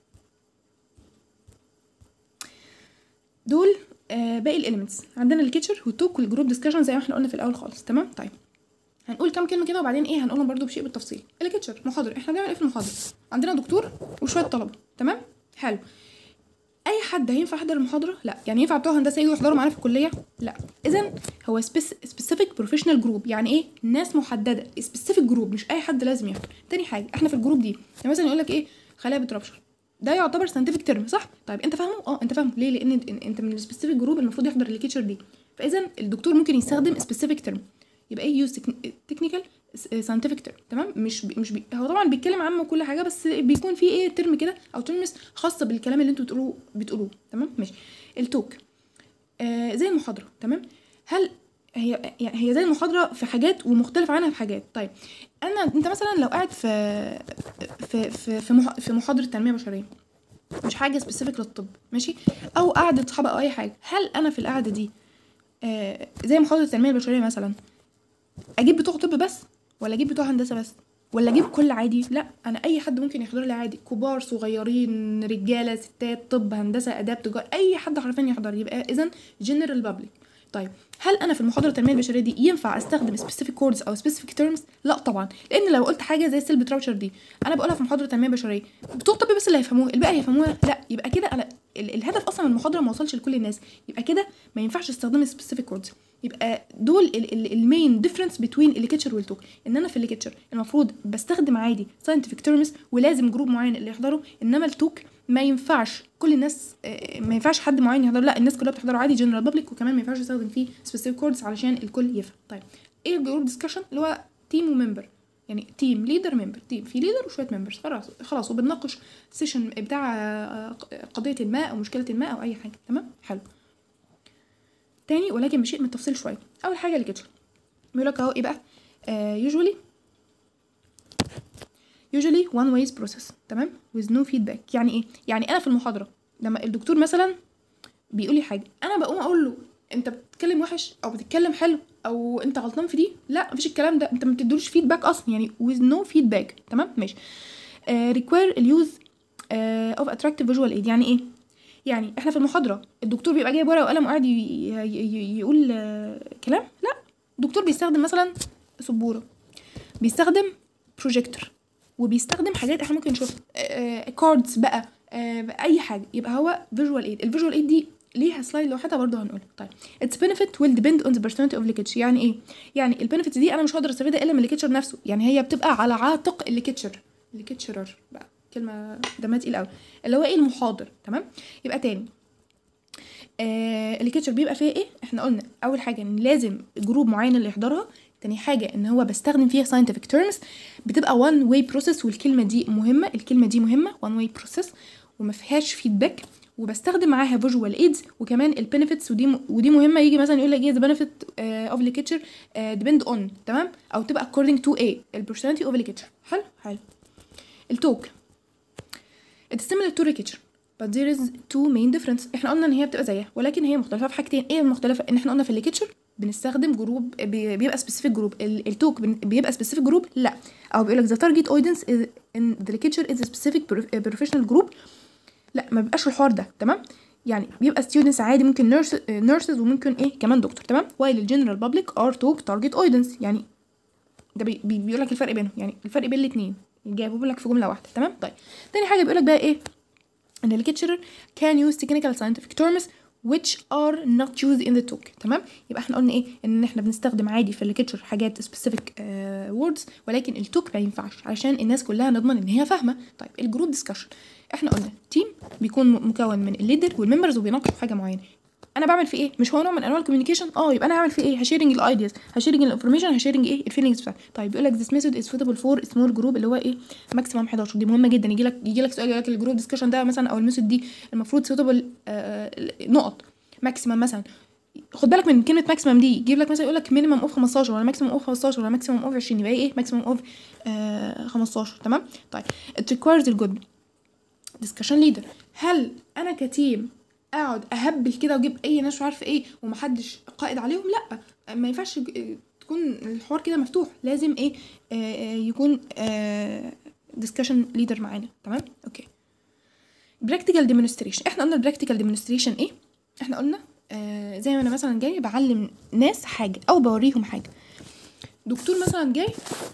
دول آه باقي الاليمنتس عندنا الكيتشر والتوك والجروب ديسكشن زي ما احنا قلنا في الاول خالص تمام طيب هنقول كام كلمه كده وبعدين ايه هنقولهم برضو بشيء بالتفصيل الكيتشر محاضره احنا بنعمل ايه في المحاضره عندنا دكتور وشويه طلبه تمام حلو اي حد هينفع يحضر المحاضره لا يعني ينفع بتوع هندسه يجوا يحضروا معانا في الكليه لا اذا هو سبيسيفيك بروفيشنال جروب يعني ايه ناس محدده سبيسيفيك جروب مش اي حد لازم يحضر تاني حاجه احنا في الجروب دي يعني مثلا يقول لك ايه خلايا بتربشر ده يعتبر ساينتفك ترم صح طيب انت فاهمه اه انت فاهمه ليه لان انت من السبيسيفيك جروب المفروض يحضر الليكتشر دي فاذا الدكتور ممكن يستخدم سبيسيفيك ترم يبقى ايه يوز تكنيكال ساينتفك ترم تمام مش بي مش بي هو طبعا بيتكلم عامه وكل حاجه بس بيكون في ايه ترم كده او ترمس خاصه بالكلام اللي انتوا بتقولوه بتقولوه تمام ماشي التوك آه زي المحاضره تمام هل هي يعني هي زي المحاضره في حاجات ومختلفه عنها في حاجات طيب انا انت مثلا لو قاعد في في في في, مح... في محاضره تنميه بشريه مش حاجه سبيسيفيك للطب ماشي او قعده صحابه او اي حاجه هل انا في القعده دي آه زي محاضره التنميه البشريه مثلا اجيب بتوع طب بس ولا اجيب بتوع هندسه بس ولا اجيب كل عادي لا انا اي حد ممكن يحضر لي عادي كبار صغيرين رجاله ستات طب هندسه اداب تجاره اي حد حرفيا يحضر يبقى اذا جنرال بابليك طيب هل انا في المحاضره التنميه البشريه دي ينفع استخدم سبيسيفيك كوردز او سبيسيفيك تيرمز لا طبعا لان لو قلت حاجه زي السيلب تراوتشر دي انا بقولها في محاضره تنميه بشريه بتوع طب بس اللي هيفهموها الباقي هيفهموها لا يبقى كده انا ال- الهدف اصلا من المحاضره ما وصلش لكل الناس يبقى كده ما ينفعش استخدم سبيسيفيك كوردز يبقى دول المين ديفرنس بين الليكتشر والتوك ان انا في الليكتشر المفروض بستخدم عادي ساينتفك تيرمز ولازم جروب معين اللي يحضره انما التوك ما ينفعش كل الناس آه، ما ينفعش حد معين يحضر لا الناس كلها بتحضره عادي جنرال بابليك وكمان ما ينفعش استخدم فيه سبيسيفيك كوردز علشان الكل يفهم طيب ايه الجروب ديسكشن اللي هو تيم وممبر يعني تيم ليدر ممبر تيم في ليدر وشويه ممبرز خلاص خلاص وبنناقش سيشن بتاع آه، قضيه ما او مشكله ما او اي حاجه تمام حلو تاني ولكن بشيء من التفصيل شويه اول حاجه الكتشر بيقول لك اهو ايه بقى آه usually usually one ways process تمام with no feedback يعني ايه يعني انا في المحاضره لما الدكتور مثلا بيقول لي حاجه انا بقوم اقول له انت بتتكلم وحش او بتتكلم حلو او انت غلطان في دي لا مفيش الكلام ده انت ما بتدولش فيدباك اصلا يعني with no feedback تمام ماشي آه require اليوز آه of attractive visual aid يعني ايه يعني احنا في المحاضره الدكتور بيبقى جايب ورقه وقلم وقاعد ي- ي- ي- يقول آه، كلام لا الدكتور بيستخدم مثلا سبوره بيستخدم بروجيكتور وبيستخدم حاجات احنا ممكن نشوفها كاردز بقى آه، اي حاجه يبقى هو فيجوال ايد الفيجوال ايد دي ليها سلايد لوحدها برضه هنقولها طيب its benefit will depend on the personality of the يعني ايه يعني البنفيتس دي انا مش هقدر استفيدها الا من الليكتشر نفسه يعني هي بتبقى على عاتق الليكتشر الليكتشرر بقى كلمه دمها تقيل قوي اللي هو ايه المحاضر تمام يبقى تاني آه الليكتشر بيبقى فيها ايه احنا قلنا اول حاجه ان لازم جروب معين اللي يحضرها تاني حاجة ان هو بستخدم فيها scientific terms بتبقى one way process والكلمة دي مهمة الكلمة دي مهمة one way process وما فيهاش feedback وبستخدم معاها visual aids وكمان البنفيتس ودي م... ودي مهمة يجي مثلا يقول لك ايه the benefit uh, of literature uh, depend on تمام او تبقى according to a ال personality of literature حلو حلو التوك it's similar to literature but there is two main difference احنا قلنا ان هي بتبقى زيها ولكن هي مختلفه في حاجتين ايه المختلفه ان احنا قلنا في الليكتشر بنستخدم جروب بي- بيبقى سبيسيفيك جروب التوك بن- بيبقى سبيسيفيك جروب لا او بيقول لك the target audience is in the lecture is a specific prof- professional group لا ما بيبقاش الحوار ده تمام يعني بيبقى students عادي ممكن نيرس نيرسز وممكن ايه كمان دكتور تمام while الجنرال public are talk target audience يعني ده بي بي- بيقول لك الفرق بينهم يعني الفرق بين الاثنين جايبهم لك في جمله واحده تمام طيب تاني حاجه بيقول لك بقى ايه ان ال lecturer can use technical scientific terms which are not used in the talk تمام يبقى احنا قلنا ايه ان احنا بنستخدم عادي في الليكتشر حاجات specific uh, words ولكن التوك ما ينفعش علشان الناس كلها نضمن ان هي فاهمه طيب الجروب ديسكشن احنا قلنا تيم بيكون م- مكون من الليدر والممبرز وبيناقشوا في حاجه معينه انا بعمل فيه ايه مش هو نوع من انواع الكوميونيكيشن اه يبقى انا هعمل فيه ايه هشيرنج الايدياز هشيرنج الانفورميشن هشيرنج ايه الفيلينجز بتاعتي طيب بيقول لك this method is suitable for small group اللي هو ايه ماكسيمم 11 دي مهمه جدا يجي لك يجي لك سؤال يقول لك الجروب ديسكشن ده مثلا او الميثود دي المفروض suitable آه نقط ماكسيمم مثلا خد بالك من كلمه ماكسيمم دي يجيب لك مثلا يقول لك مينيمم اوف 15 ولا ماكسيمم اوف 15 ولا ماكسيمم اوف 20 يبقى ايه ماكسيمم اوف آه 15 تمام طيب it requires الجود ديسكشن ليدر هل انا كتيم اقعد اهبل كده واجيب اي ناس مش عارفه ايه ومحدش قائد عليهم لا ما ينفعش ج- تكون الحوار كده مفتوح لازم ايه آه آه، يكون ديسكشن ليدر معانا تمام اوكي براكتيكال ديمونستريشن احنا قلنا البراكتيكال ديمونستريشن ايه احنا قلنا آه زي ما انا مثلا جاي بعلم ناس حاجه او بوريهم حاجه دكتور مثلا جاي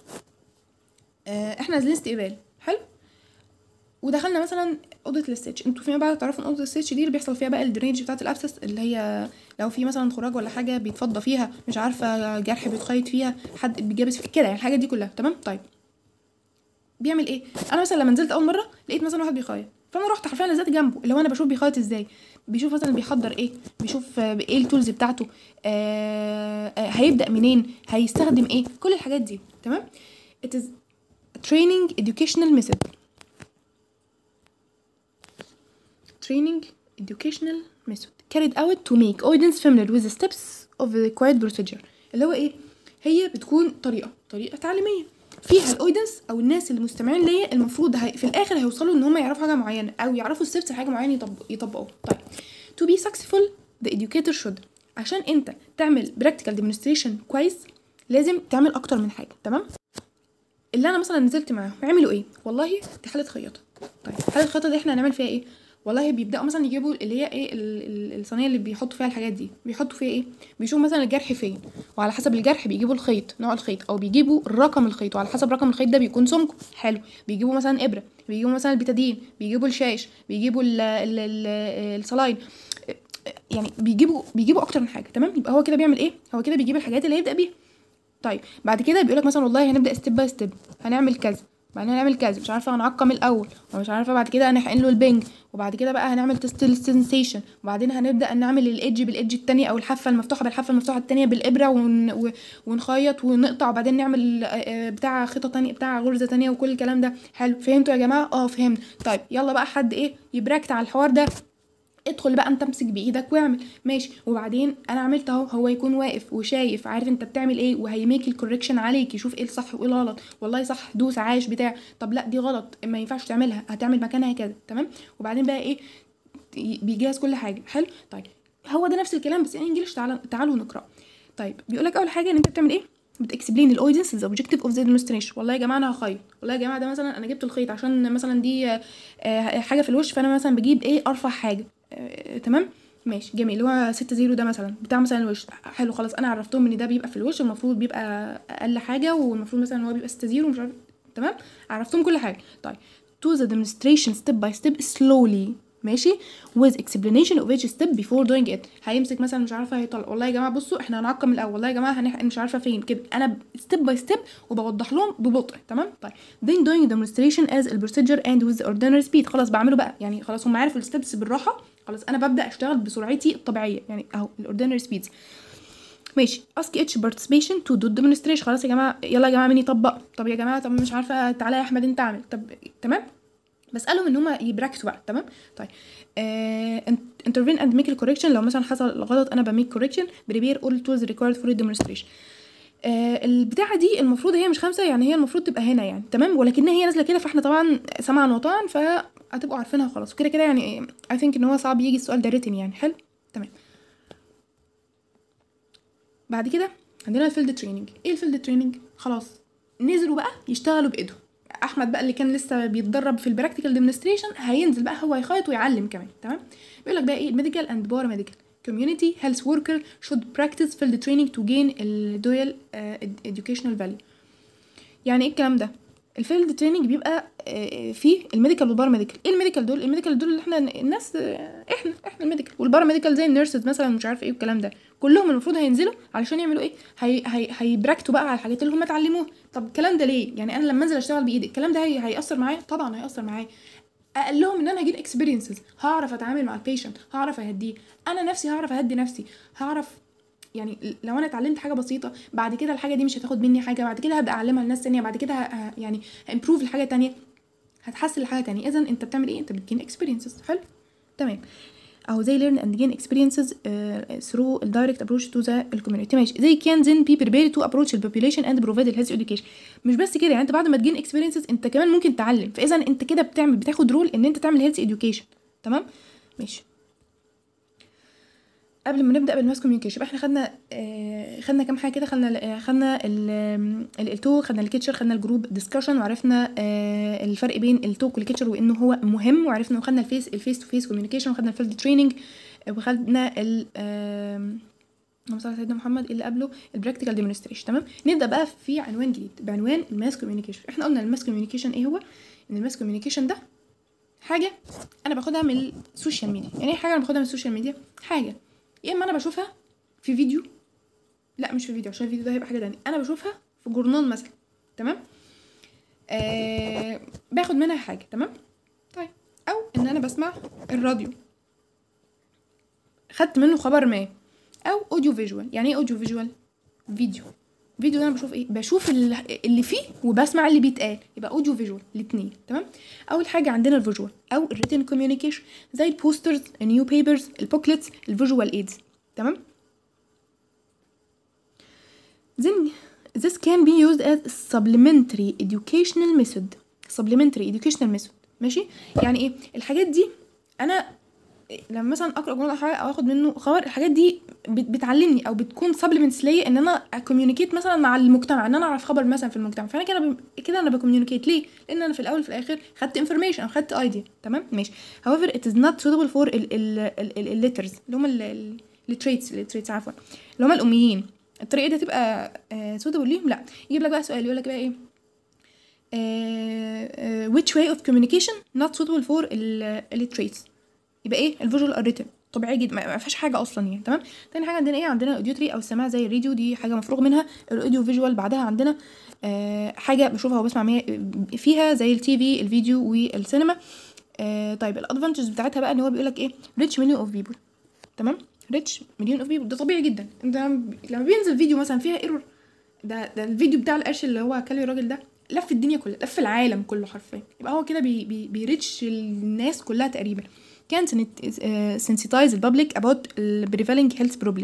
آه احنا نازلين استقبال حلو ودخلنا مثلا اوضه الاستيتش انتوا فيما بعد تعرفوا ان اوضه الاستيتش دي اللي بيحصل فيها بقى الدرينج بتاعه الابسس اللي هي لو في مثلا خراج ولا حاجه بيتفضى فيها مش عارفه جرح بيتخيط فيها حد بيجابس فيها كده يعني الحاجات دي كلها تمام طيب بيعمل ايه انا مثلا لما نزلت اول مره لقيت مثلا واحد بيخيط فانا رحت حرفيا نزلت جنبه اللي هو انا بشوف بيخيط ازاي بيشوف مثلا بيحضر ايه بيشوف آه، ايه التولز بتاعته آه آه هيبدا منين هيستخدم ايه كل الحاجات دي تمام it is a training educational method training educational method carried out to make audience familiar with the steps of the required procedure اللي هو ايه هي بتكون طريقه طريقه تعليميه فيها الاودينس او الناس اللي مستمعين ليا المفروض هي في الاخر هيوصلوا ان هم يعرفوا حاجه معينه او يعرفوا ستيبس حاجه معينه يطبق يطبقوها طيب to be successful the educator should عشان انت تعمل practical demonstration كويس لازم تعمل اكتر من حاجه تمام اللي انا مثلا نزلت معاهم يعملوا ايه والله دي حاله خياطه طيب حاله الخياطه دي احنا هنعمل فيها ايه والله بيبداوا مثلا يجيبوا اللي هي ايه ال- ال- الصينيه اللي بيحطوا فيها الحاجات دي بيحطوا فيها ايه بيشوفوا مثلا الجرح فين وعلى حسب الجرح بيجيبوا الخيط نوع الخيط او بيجيبوا رقم الخيط وعلى حسب رقم الخيط ده بيكون سمكه حلو بيجيبوا مثلا ابره بيجيبوا مثلا البتادين بيجيبوا الشاش بيجيبوا ال ال ال الصلاين يعني بيجيبوا بيجيبوا اكتر من حاجه تمام يبقى هو كده بيعمل ايه هو كده بيجيب الحاجات اللي هيبدا بيها طيب بعد كده بيقولك مثلا والله هنبدا ستيب باي ستيب هنعمل كذا بعدين هنعمل كذا مش عارفه هنعقم الاول ومش عارفه بعد كده هنحقن له البنج وبعد كده بقى هنعمل تيست السنسيشن وبعدين هنبدا نعمل الايدج بالايدج التانية او الحافه المفتوحه بالحافه المفتوحه التانية بالابره ون... و- ونخيط ونقطع وبعدين نعمل آه، آه، بتاع خيطه تانية بتاع غرزه تانية وكل الكلام ده حلو فهمتوا يا جماعه اه فهمت طيب يلا بقى حد ايه يبراكت على الحوار ده ادخل بقى انت امسك بايدك واعمل ماشي وبعدين انا عملت اهو هو يكون واقف وشايف عارف انت بتعمل ايه وهيميك الكوركشن عليك يشوف ايه الصح وايه الغلط والله صح دوس عاش بتاع طب لا دي غلط ما ينفعش تعملها هتعمل مكانها كذا تمام وبعدين بقى ايه بيجهز كل حاجه حلو طيب هو ده نفس الكلام بس انجلش تعالوا تعالوا نقرا طيب بيقول لك اول حاجه ان انت بتعمل ايه بتكسبلين الاودينس ذا اوبجيكتيف اوف ذا ديمونستريشن والله يا جماعه انا هخيط والله يا جماعه ده مثلا انا جبت الخيط عشان مثلا دي آه، آه، حاجه في الوش فانا مثلا بجيب ايه ارفع حاجه آه، تمام ماشي جميل اللي هو 6 0 ده مثلا بتاع مثلا الوش حلو خلاص انا عرفتهم ان ده بيبقى في الوش المفروض بيبقى اقل حاجه والمفروض مثلا هو بيبقى 6 0 ومش عارف تمام عرفتهم كل حاجه طيب to the demonstration step by step slowly ماشي with explanation of each step before doing it هيمسك مثلا مش عارفه هيطلع والله يا جماعه بصوا احنا هنعقم الاول والله يا جماعه هنحقن مش عارفه فين كده انا ستيب باي ستيب وبوضح لهم ببطء تمام طيب then doing demonstration as a procedure and with the ordinary speed خلاص بعمله بقى يعني خلاص هم عارفوا الستبس بالراحه خلاص انا ببدا اشتغل بسرعتي الطبيعيه يعني اهو الاوردينري سبيدز ماشي ask each participation to do demonstration خلاص يا جماعه يلا يا جماعه مين يطبق طب يا جماعه طب مش عارفه تعالى يا احمد انت اعمل طب تمام بسالهم ان هم يبراكتوا بقى تمام طيب آه intervene and make a correction لو مثلا حصل غلط انا بميك correction prepare all tools required for the demonstration آه البتاعه دي المفروض هي مش خمسه يعني هي المفروض تبقى هنا يعني تمام ولكنها هي نازله كده فاحنا طبعا سمعا وطاعا فهتبقوا عارفينها خلاص وكده كده يعني I think ان هو صعب يجي السؤال ده written يعني حلو تمام بعد كده عندنا الفيلد تريننج ايه الفيلد تريننج خلاص نزلوا بقى يشتغلوا بايدهم احمد بقى اللي كان لسه بيتدرب في البراكتيكال ديمونستريشن هينزل بقى هو يخيط ويعلم كمان تمام بيقول لك بقى ايه ميديكال اند بارا ميديكال community health worker should practice field training to gain ال dual uh, educational value يعني ايه الكلام ده الفيلد تريننج بيبقى آه، فيه الميديكال والبارا ميديكال ايه الميديكال دول الميديكال دول اللي احنا الناس آه، احنا احنا الميديكال والبارا ميديكال زي النيرسز مثلا مش عارفه ايه والكلام ده كلهم المفروض هينزلوا علشان يعملوا ايه هي هي هيبراكتوا بقى على الحاجات اللي هم اتعلموها طب الكلام ده ليه يعني انا لما انزل اشتغل بايدي الكلام ده هي هيأثر معايا طبعا هيأثر معايا اقل لهم ان انا هجيب اكسبيرينسز هعرف اتعامل مع البيشنت هعرف اهديه انا نفسي هعرف اهدي نفسي هعرف يعني لو انا اتعلمت حاجه بسيطه بعد كده الحاجه دي مش هتاخد مني حاجه بعد كده هبقى اعلمها لناس تانية بعد كده ه- ه- يعني هامبروف لحاجه تانية هتحسن لحاجه تانية اذا انت بتعمل ايه انت بتجين اكسبيرينسز حلو تمام اهو زي learn and gain experiences uh, through a direct approach to the community ماشي they can then be prepared to approach the population and provide the health education مش بس كده يعني انت بعد ما تجين experiences انت كمان ممكن تعلم فاذا انت كده بتعمل بتاخد رول ان انت تعمل health education تمام ماشي قبل ما نبدا بالماس كوميونيكيشن يبقى احنا خدنا آه خدنا كام حاجه كده خدنا خدنا التو خدنا الكيتشر خدنا الجروب ديسكشن وعرفنا آه الفرق بين التوك والكيتشر وانه هو مهم وعرفنا وخدنا الفيس الفيس تو فيس كوميونيكيشن وخدنا الفيلد تريننج وخدنا ال اللهم صل على سيدنا محمد اللي قبله البراكتيكال ديمونستريشن تمام نبدا بقى في عنوان جديد بعنوان الماس كوميونيكيشن احنا قلنا الماس كوميونيكيشن ايه هو ان الماس كوميونيكيشن ده حاجه انا باخدها من السوشيال ميديا يعني ايه حاجه انا باخدها من السوشيال ميديا حاجه يا اما انا بشوفها في فيديو لا مش في فيديو عشان الفيديو ده هيبقى حاجه تانية انا بشوفها في جورنال مثلا تمام آه باخد منها حاجه تمام طيب او ان انا بسمع الراديو خدت منه خبر ما او اوديو فيجوال يعني ايه اوديو فيجوال فيديو فيديو ده انا بشوف ايه بشوف اللي فيه وبسمع اللي بيتقال يبقى اوديو فيجوال الاثنين تمام اول حاجه عندنا الفيجوال او الريتن كوميونيكيشن زي البوسترز النيو بيبرز البوكلتس الفيجوال ايدز تمام then this can be used as supplementary educational method supplementary educational method ماشي يعني ايه الحاجات دي انا لما مثلا اقرا جمله او حاجه او اخد منه خبر الحاجات دي بت- بتعلمني او بتكون سبلمنتس ليا ان انا اكوميونيكيت مثلا مع المجتمع ان انا اعرف خبر مثلا في المجتمع فانا كده ب- كده انا بكوميونيكيت ليه لان انا في الاول وفي الاخر خدت انفورميشن او خدت ايديا تمام ماشي however it is not suitable for ال ال ال الليترز اللي هم التريتس التريتس عفوا اللي هم الاميين الطريقه دي هتبقى سوتبل ليهم لا يجيب لك بقى سؤال يقول لك بقى ايه آه، آه، which way of communication not suitable for ال التريتس يبقى ايه الفيجوال اريتم طبيعي جدا ما ما فيهاش حاجه اصلا يعني تمام تاني حاجه عندنا ايه عندنا الاوديوتري او السماع زي الراديو دي حاجه مفروغ منها الاوديو فيجوال بعدها عندنا آه حاجه بشوفها وبسمع ميها- فيها زي التي في الفيديو والسينما آه طيب الادفانتجز بتاعتها بقى ان هو بيقول لك ايه ريتش مليون اوف بيبل تمام ريتش مليون اوف بيبل ده طبيعي جدا انت لما بينزل فيديو مثلا فيها ايرور ده ده الفيديو بتاع القرش اللي هو كلم الراجل ده لف الدنيا كلها لف العالم كله حرفيا يبقى هو كده بي بي بيريتش الناس كلها تقريبا كان sensitize the public about the prevailing health problem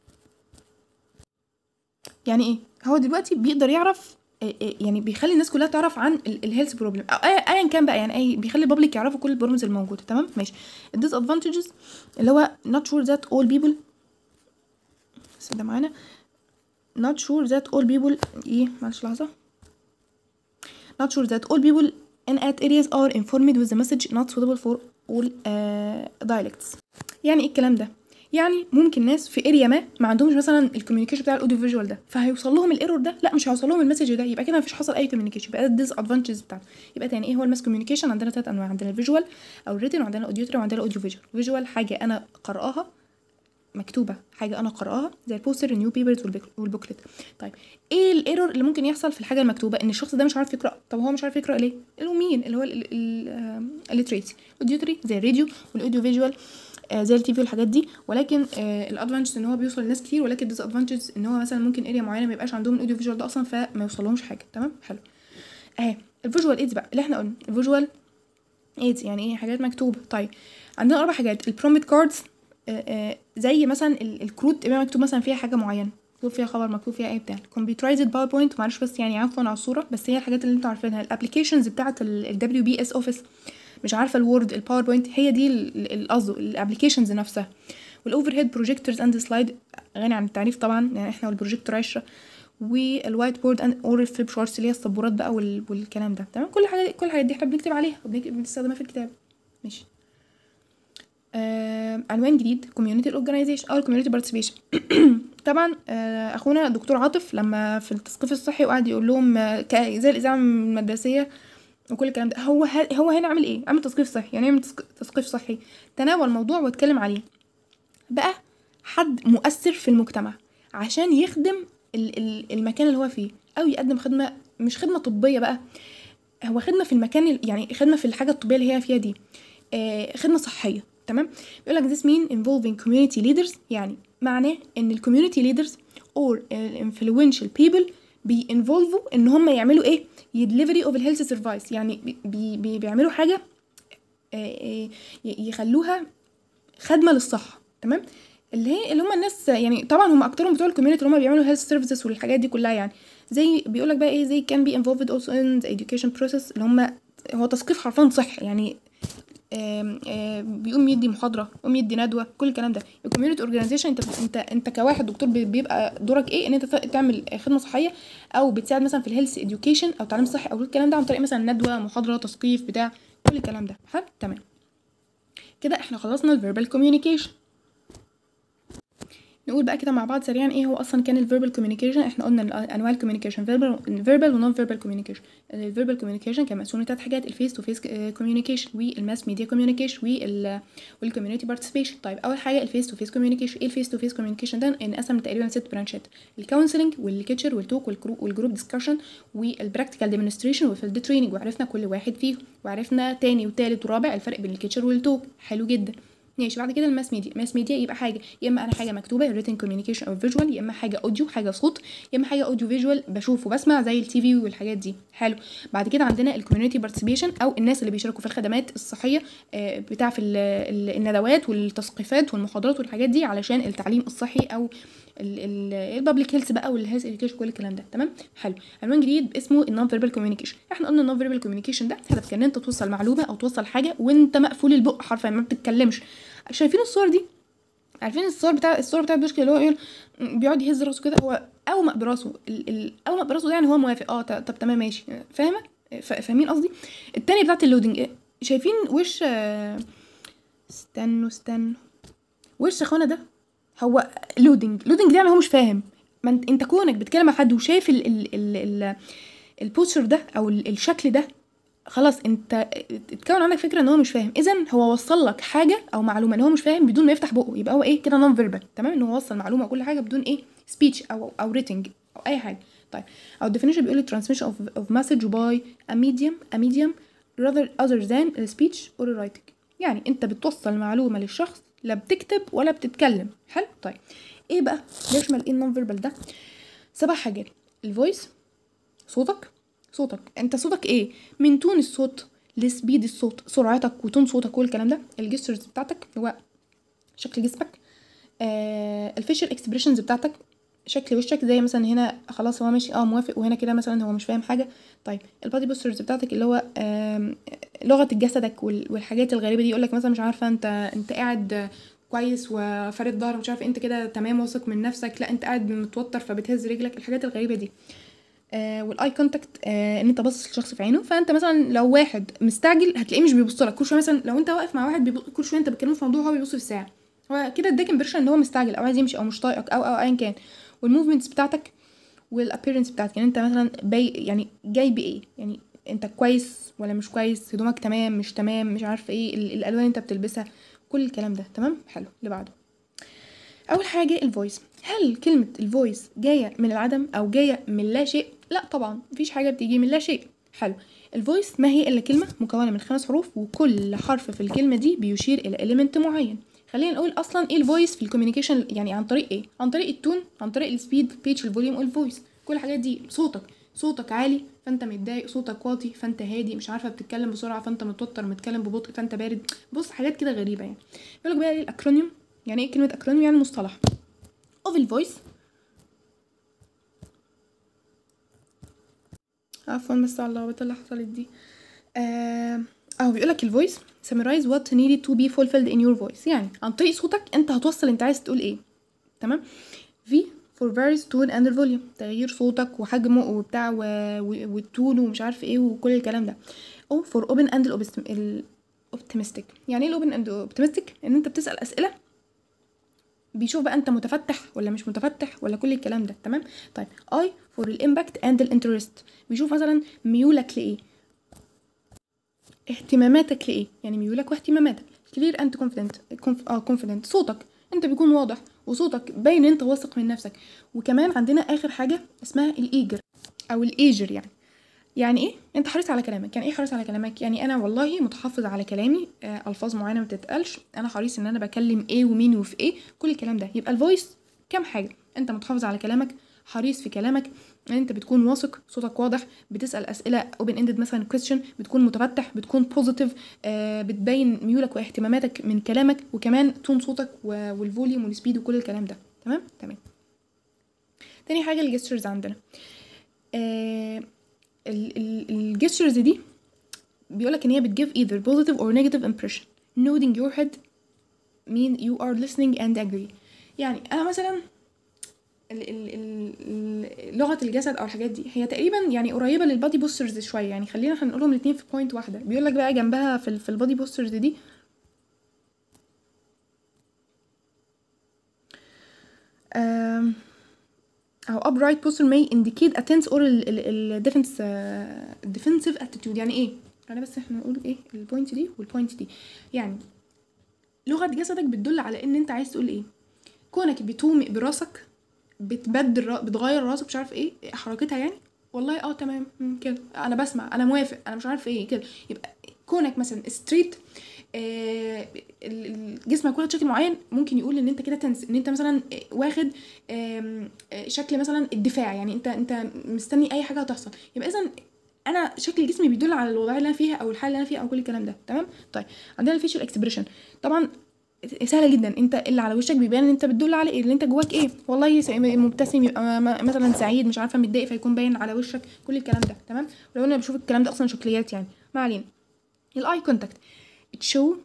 يعني ايه هو دلوقتي بيقدر يعرف آه، آه، يعني بيخلي الناس كلها تعرف عن الهيلث بروبلم او أي- ايا كان بقى يعني اي بيخلي البابليك يعرفوا كل البروبلمز الموجوده تمام ماشي الديس ادفانتجز اللي هو not sure that all people بس ده معانا not sure that all people ايه معلش لحظه not sure that all people in at areas are informed with the message not suitable for all uh, dialects يعني ايه الكلام ده يعني ممكن ناس في اريا ما ما عندهمش مثلا الكوميونيكيشن بتاع الاوديو فيجوال ده فهيوصل لهم الايرور ده لا مش هيوصل لهم المسج ده يبقى كده مفيش حصل اي كوميونيكيشن يبقى ده الديس ادفانتجز بتاعته يبقى تاني ايه هو الماس كوميونيكيشن عندنا ثلاث انواع عندنا الفيجوال او الريتن وعندنا الاوديوتري وعندنا الاوديو فيجوال فيجوال حاجه انا قراها مكتوبه حاجه انا قراها زي البوستر النيو بيبرز والبوكلت طيب ايه الايرور اللي ممكن يحصل في الحاجه المكتوبه ان الشخص ده مش عارف يقرا طب هو مش عارف يقرا ليه الاميين اللي هو الليتريتي الاوديوتري زي الراديو والاوديو فيجوال آه زي التي في والحاجات دي ولكن آه الادفانتج ان هو بيوصل لناس كتير ولكن الديس ادفانتج ان هو مثلا ممكن اريا معينه ما يبقاش عندهم الاوديو فيجوال ده اصلا فما يوصلهمش حاجه تمام حلو اهي الفيجوال ايدز بقى اللي احنا قلنا الفيجوال ايدز يعني ايه حاجات مكتوبه طيب عندنا اربع حاجات البروميت كاردز زي مثلا ال- الكروت يبقى مكتوب مثلا فيها حاجه معينه مكتوب فيها خبر مكتوب فيها ايه بتاع كمبيوترايزد باوربوينت معلش بس يعني عفوا على الصوره بس هي الحاجات اللي انتوا عارفينها الابلكيشنز بتاعه الدبليو بي اس اوفيس مش عارفه الوورد الباوربوينت هي دي ال- ال- القصد الابلكيشنز نفسها والاوفر هيد بروجيكتورز اند سلايد غني عن التعريف طبعا يعني احنا والبروجيكتور عشره والوايت بورد اند اور الفليب شارتس اللي هي السبورات بقى وال- والكلام ده تمام كل حاجه كل الحاجات دي احنا بنكتب عليها وبنستخدمها في الكتاب ماشي آه، عنوان جديد كوميونتي اورجانيزيشن او الكوميونتي بارتيسيبيشن طبعا آه، اخونا دكتور عاطف لما في التثقيف الصحي وقعد يقول لهم آه، ك- زي الاذاعه المدرسيه وكل الكلام ده هو ه- هو هنا عامل ايه عامل تثقيف صحي يعني يعمل تثق- تثقيف صحي تناول موضوع واتكلم عليه بقى حد مؤثر في المجتمع عشان يخدم ال- ال- المكان اللي هو فيه او يقدم خدمه مش خدمه طبيه بقى هو خدمه في المكان ال- يعني خدمه في الحاجه الطبيه اللي هي فيها دي آه، خدمه صحيه تمام بيقول لك this mean involving community leaders يعني معناه ان الكوميونتي ليدرز or influential people بينفولفوا ان هم يعملوا ايه delivery of health service يعني بي بي بيعملوا حاجه آه، آه، ي- يخلوها خدمه للصحه تمام اللي هي اللي هم الناس يعني طبعا هم اكترهم بتوع الكوميونتي اللي هم بيعملوا هيلث سيرفيسز والحاجات دي كلها يعني زي بيقول لك بقى ايه زي كان بي involved also in the education process اللي هم هو تثقيف حرفيا صحي يعني آم، آم، بيقوم يدي محاضره يقوم يدي ندوه كل الكلام ده الكوميونتي اورجانيزيشن انت انت انت كواحد دكتور بي- بيبقى دورك ايه ان انت ت- تعمل خدمه صحيه او بتساعد مثلا في الهيلث اديوكيشن او تعليم صحي او كل الكلام ده عن طريق مثلا ندوه محاضره تثقيف بتاع كل الكلام ده حلو تمام كده احنا خلصنا الفيربال كوميونيكيشن نقول بقى كده مع بعض سريعا ايه هو اصلا كان الفيربال كوميونيكيشن احنا قلنا ال- انواع الكوميونيكيشن فيربال فيربال ونون فيربال كوميونيكيشن الفيربال كوميونيكيشن كان مقسوم لثلاث حاجات الفيس تو فيس كوميونيكيشن والماس ميديا كوميونيكيشن وال والكوميونتي بارتيسيبيشن طيب اول حاجه الفيس تو فيس كوميونيكيشن ايه الفيس تو فيس كوميونيكيشن ده انقسم تقريبا ست برانشات الكونسلنج والكيتشر والتوك والجروب والجروب ديسكشن والبراكتيكال ديمونستريشن والفيلد تريننج وعرفنا كل واحد فيهم وعرفنا تاني وتالت ورابع الفرق بين الكيتشر والتوك حلو جدا ماشي بعد كده الماس ميديا الماس ميديا يبقى حاجه يا اما انا حاجه مكتوبه written communication او فيجوال يا اما حاجه اوديو حاجه صوت يا اما حاجه اوديو فيجوال بشوف وبسمع زي التي في والحاجات دي حلو بعد كده عندنا الكوميونتي بارتيسيبيشن او الناس اللي بيشاركوا في الخدمات الصحيه آه، بتاع في ال- ال- الندوات والتثقيفات والمحاضرات والحاجات دي علشان التعليم الصحي او البابليك هيلث بقى والهيلث اديوكيشن كل الكلام ده تمام حلو عنوان جديد اسمه النون فيربال كوميونيكيشن احنا قلنا النون فيربال كوميونيكيشن ده هدف كان انت توصل معلومه او توصل حاجه وانت مقفول البق حرفيا ما بتتكلمش شايفين الصور دي عارفين الصور بتاع الصور بتاع بوشكا اللي هو يقول بيقعد يهز راسه كده هو اومأ براسه ال... ال... اومأ براسه ده يعني هو موافق اه ط- طب تمام ماشي فاهمه ف... فاهمين قصدي التانية بتاعت اللودنج شايفين وش آه، استنوا استنوا وش اخوانا ده هو لودنج لودنج ده يعني هو مش فاهم ما انت, انت كونك بتكلم مع حد وشايف ال ال ال ال البوستر ده او ال- الشكل ده خلاص انت اتكون عندك فكره ان هو مش فاهم اذا هو وصل لك حاجه او معلومه ان هو مش فاهم بدون ما يفتح بقه يبقى هو ايه كده نون فيربال تمام ان هو وصل معلومه وكل حاجه بدون ايه سبيتش او او ريتنج او اي حاجه طيب او الديفينيشن بيقول لي transmission of, of message by a medium a medium rather other than a speech or a writing يعني انت بتوصل معلومه للشخص لا بتكتب ولا بتتكلم حلو طيب ايه بقى بيشمل ايه النون فيربال ده سبع حاجات الفويس صوتك صوتك انت صوتك ايه من تون الصوت لسبيد الصوت سرعتك وتون صوتك كل الكلام ده الجسترز بتاعتك هو شكل جسمك آه الفيشل اكسبريشنز بتاعتك شكل وشك زي مثلا هنا خلاص هو ماشي اه موافق وهنا كده مثلا هو مش فاهم حاجه طيب البادي بوسترز بتاعتك اللي هو آم، لغه جسدك وال- والحاجات الغريبه دي يقولك مثلا مش عارفه انت انت قاعد كويس وفارد ظهرك مش عارفه انت كده تمام واثق من نفسك لا انت قاعد متوتر فبتهز رجلك الحاجات الغريبه دي آه والاي كونتاكت آه ان انت باصص للشخص في عينه فانت مثلا لو واحد مستعجل هتلاقيه مش بيبص لك كل شويه مثلا لو انت واقف مع واحد بيبص كل شويه انت بتتكلموا في موضوع هو بيبص في الساعه هو كده اداك امبريشن ان هو مستعجل او عايز يمشي او مش طايقك او او ايا كان والموفمنتس بتاعتك والابيرنس بتاعتك يعني انت مثلا باي يعني جاي بايه يعني انت كويس ولا مش كويس هدومك تمام مش تمام مش عارفه ايه ال- الالوان اللي انت بتلبسها كل الكلام ده تمام حلو اللي بعده اول حاجه الفويس هل كلمه الفويس جايه من العدم او جايه من لا شيء لا طبعا مفيش حاجه بتيجي من لا شيء حلو الفويس ما هي الا كلمه مكونه من خمس حروف وكل حرف في الكلمه دي بيشير الى اليمنت معين خلينا نقول اصلا ايه الفويس في الكوميونيكيشن يعني عن طريق ايه عن طريق التون عن طريق السبيد بيتش الفوليوم والفويس كل الحاجات دي صوتك صوتك عالي فانت متضايق صوتك واطي فانت هادي مش عارفه بتتكلم بسرعه فانت متوتر متكلم ببطء فانت بارد بص حاجات كده غريبه يعني يقول لك بقى ايه الاكرونيوم يعني ايه كلمه اكرونيوم يعني مصطلح of الفويس عفوا بس على اللخبطه اللي حصلت دي آه، اهو بيقول لك الفويس summarize what needed to be fulfilled in your voice يعني عن طريق صوتك انت هتوصل انت عايز تقول ايه تمام V for various tone and volume تغيير صوتك وحجمه وبتاع و... و... والتون ومش عارف ايه وكل الكلام ده O for open and الأوبست- ال optimistic يعني ايه الاوبن اند optimistic ان انت بتسأل اسئله بيشوف بقى انت متفتح ولا مش متفتح ولا كل الكلام ده تمام طيب اي فور الامباكت اند الانترست بيشوف مثلا ميولك لايه اهتماماتك لايه يعني ميولك واهتماماتك كلير اند كونفيدنت اه كونفيدنت صوتك انت بيكون واضح وصوتك باين انت واثق من نفسك وكمان عندنا اخر حاجه اسمها الايجر او الايجر يعني يعني ايه انت حريص على كلامك يعني ايه حريص على كلامك يعني انا والله متحفظ على كلامي آه الفاظ معينه ما تتقالش انا حريص ان انا بكلم ايه ومين وفي ايه كل الكلام ده يبقى الفويس كام حاجه انت متحافظ على كلامك حريص في كلامك ان انت بتكون واثق صوتك واضح بتسال اسئله اوبن اندد مثلا كويستشن بتكون متفتح بتكون بوزيتيف آه بتبين ميولك واهتماماتك من كلامك وكمان تون صوتك و- والفوليوم والسبيد وكل الكلام ده تمام تمام تاني حاجه الجسترز عندنا آه الجسترز دي بيقولك ان هي بتجيف either positive or negative impression nodding your head mean you are listening and agree يعني انا مثلا ال ال ال ال- لغه الجسد او الحاجات دي هي تقريبا يعني قريبه للبادي بوسترز شويه يعني خلينا احنا نقولهم الاثنين في بوينت واحده بيقول لك بقى جنبها في ال في البادي بوسترز دي آم، أو upright posture may indicate a tense or ال ال ال defense آه، defensive attitude يعني ايه؟ انا بس احنا نقول ايه البوينت دي والبوينت دي يعني لغة جسدك بتدل على ان انت عايز تقول ايه كونك بتومئ براسك بتبدل را- بتغير راسك مش عارف ايه حركتها يعني والله اه تمام مم، كده انا بسمع انا موافق انا مش عارف ايه كده يبقى كونك مثلا ستريت آه ال- ال- جسمك واخد شكل معين ممكن يقول ان انت كده تنس ان انت مثلا آه، واخد آم، آه، شكل مثلا الدفاع يعني انت انت مستني اي حاجه هتحصل يبقى اذا انا شكل جسمي بيدل على الوضعيه اللي انا فيها او الحاله اللي انا فيها او كل الكلام ده تمام طيب عندنا الفيشل اكسبريشن طبعا سهله جدا انت اللي على وشك بيبان ان انت بتدل على ايه اللي انت جواك ايه والله س- مبتسم يبقى م- مثلا سعيد مش عارفه متضايق فيكون باين على وشك كل الكلام ده تمام ولو انا بشوف الكلام ده اصلا شكليات يعني ما علينا الاي كونتاكت تشو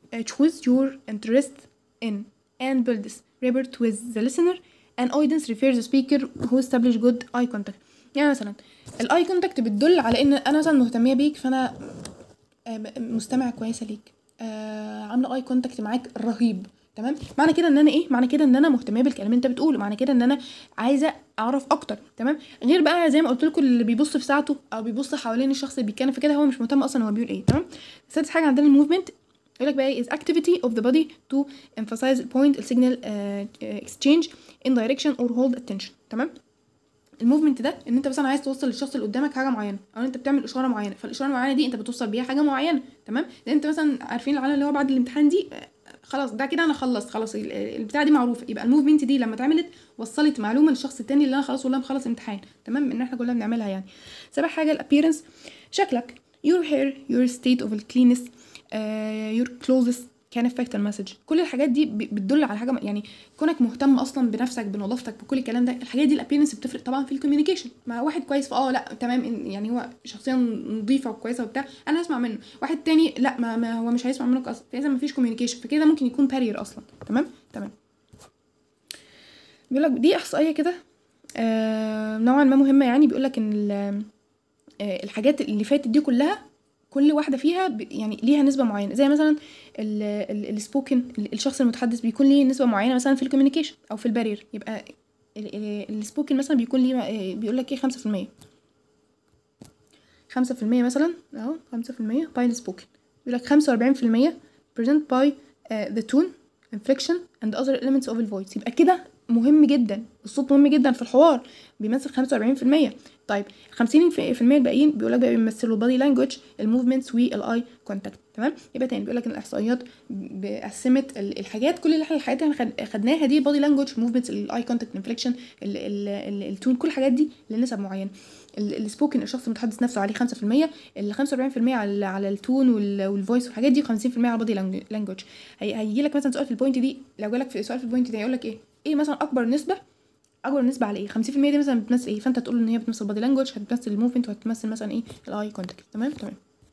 uh, choose your interest in and build this report with the listener and audience refers the speaker who establish good eye contact يعني مثلا الاي كونتاكت بتدل على ان انا مثلا مهتميه بيك فانا آه، مستمعه كويسه ليك آه، عامله اي كونتاكت معاك رهيب تمام معنى كده ان انا ايه معنى كده ان انا مهتميه بالكلام اللي انت بتقوله معنى كده ان انا عايزه اعرف اكتر تمام غير بقى زي ما قلت لكم اللي بيبص في ساعته او بيبص حوالين الشخص اللي بيتكلم في كده هو مش مهتم اصلا هو بيقول ايه تمام سادس حاجه عندنا الموفمنت يقول لك بقى ايه is activity of the body to emphasize a point a signal uh, exchange in direction or hold attention تمام الموفمنت ده ان انت مثلا عايز توصل للشخص اللي قدامك حاجه معينه او انت بتعمل اشاره معينه فالاشاره المعينه دي انت بتوصل بيها حاجه معينه تمام لان انت مثلا عارفين العلامه اللي هو بعد الامتحان دي آه، خلاص ده كده انا خلصت خلاص ال- البتاعه دي معروفه يبقى الموفمنت دي لما اتعملت وصلت معلومه للشخص التاني اللي انا خلاص والله مخلص امتحان تمام ان احنا كلنا بنعملها يعني سابع حاجه الابييرنس شكلك your hair your state of cleanness uh, your clothes can affect the message كل الحاجات دي ب- بتدل على حاجه م- يعني كونك مهتم اصلا بنفسك بنظافتك بكل الكلام ده الحاجات دي الابيرنس بتفرق طبعا في الكوميونيكيشن مع واحد كويس فاه لا تمام إن- يعني هو شخصيه نظيفه وكويسه وبتاع انا هسمع منه واحد تاني لا ما, ما هو مش هيسمع منك اصلا فاذا ما فيش كوميونيكيشن فكده ممكن يكون بارير اصلا تمام تمام بيقول لك دي احصائيه كده آه نوعا ما مهمه يعني بيقول لك ان ال- آه، الحاجات اللي فاتت دي كلها كل واحده فيها ب- يعني ليها نسبه معينه زي مثلا السبوكن الشخص المتحدث بيكون ليه نسبه معينه مثلا في الكوميونيكيشن او في البارير يبقى السبوكن مثلا بيكون ليه آه، بيقول لك ايه 5% 5% مثلا اهو 5% باي السبوكن بيقول لك 45% present by uh, the tone inflection and other elements of the voice يبقى كده مهم جدا الصوت مهم جدا في الحوار بيمثل 45% طيب 50% الباقيين بيقول لك بقى بيمثلوا البادي لانجوج الموفمنتس والاي كونتاكت تمام يبقى تاني بيقول لك ان الاحصائيات قسمت ال- الحاجات كل اللي احنا الحاجات اللي احنا خد- خدناها دي بادي لانجوج موفمنتس الاي كونتاكت انفليكشن التون كل الحاجات دي لنسب معينه السبوكن الشخص المتحدث نفسه عليه 5% ال 45% على على التون وال- والفويس والحاجات دي 50% على البادي لانجوج هيجي لك مثلا سؤال في البوينت دي لو جالك في سؤال في البوينت دي هيقول لك ايه ايه مثلا اكبر نسبه اكبر نسبه على ايه 50% دي مثلا بتمثل ايه فانت تقول ان هي بتمثل بادي لانجوج هتمثل الموفمنت وهتمثل مثلا ايه الاي كونتاكت تمام تمام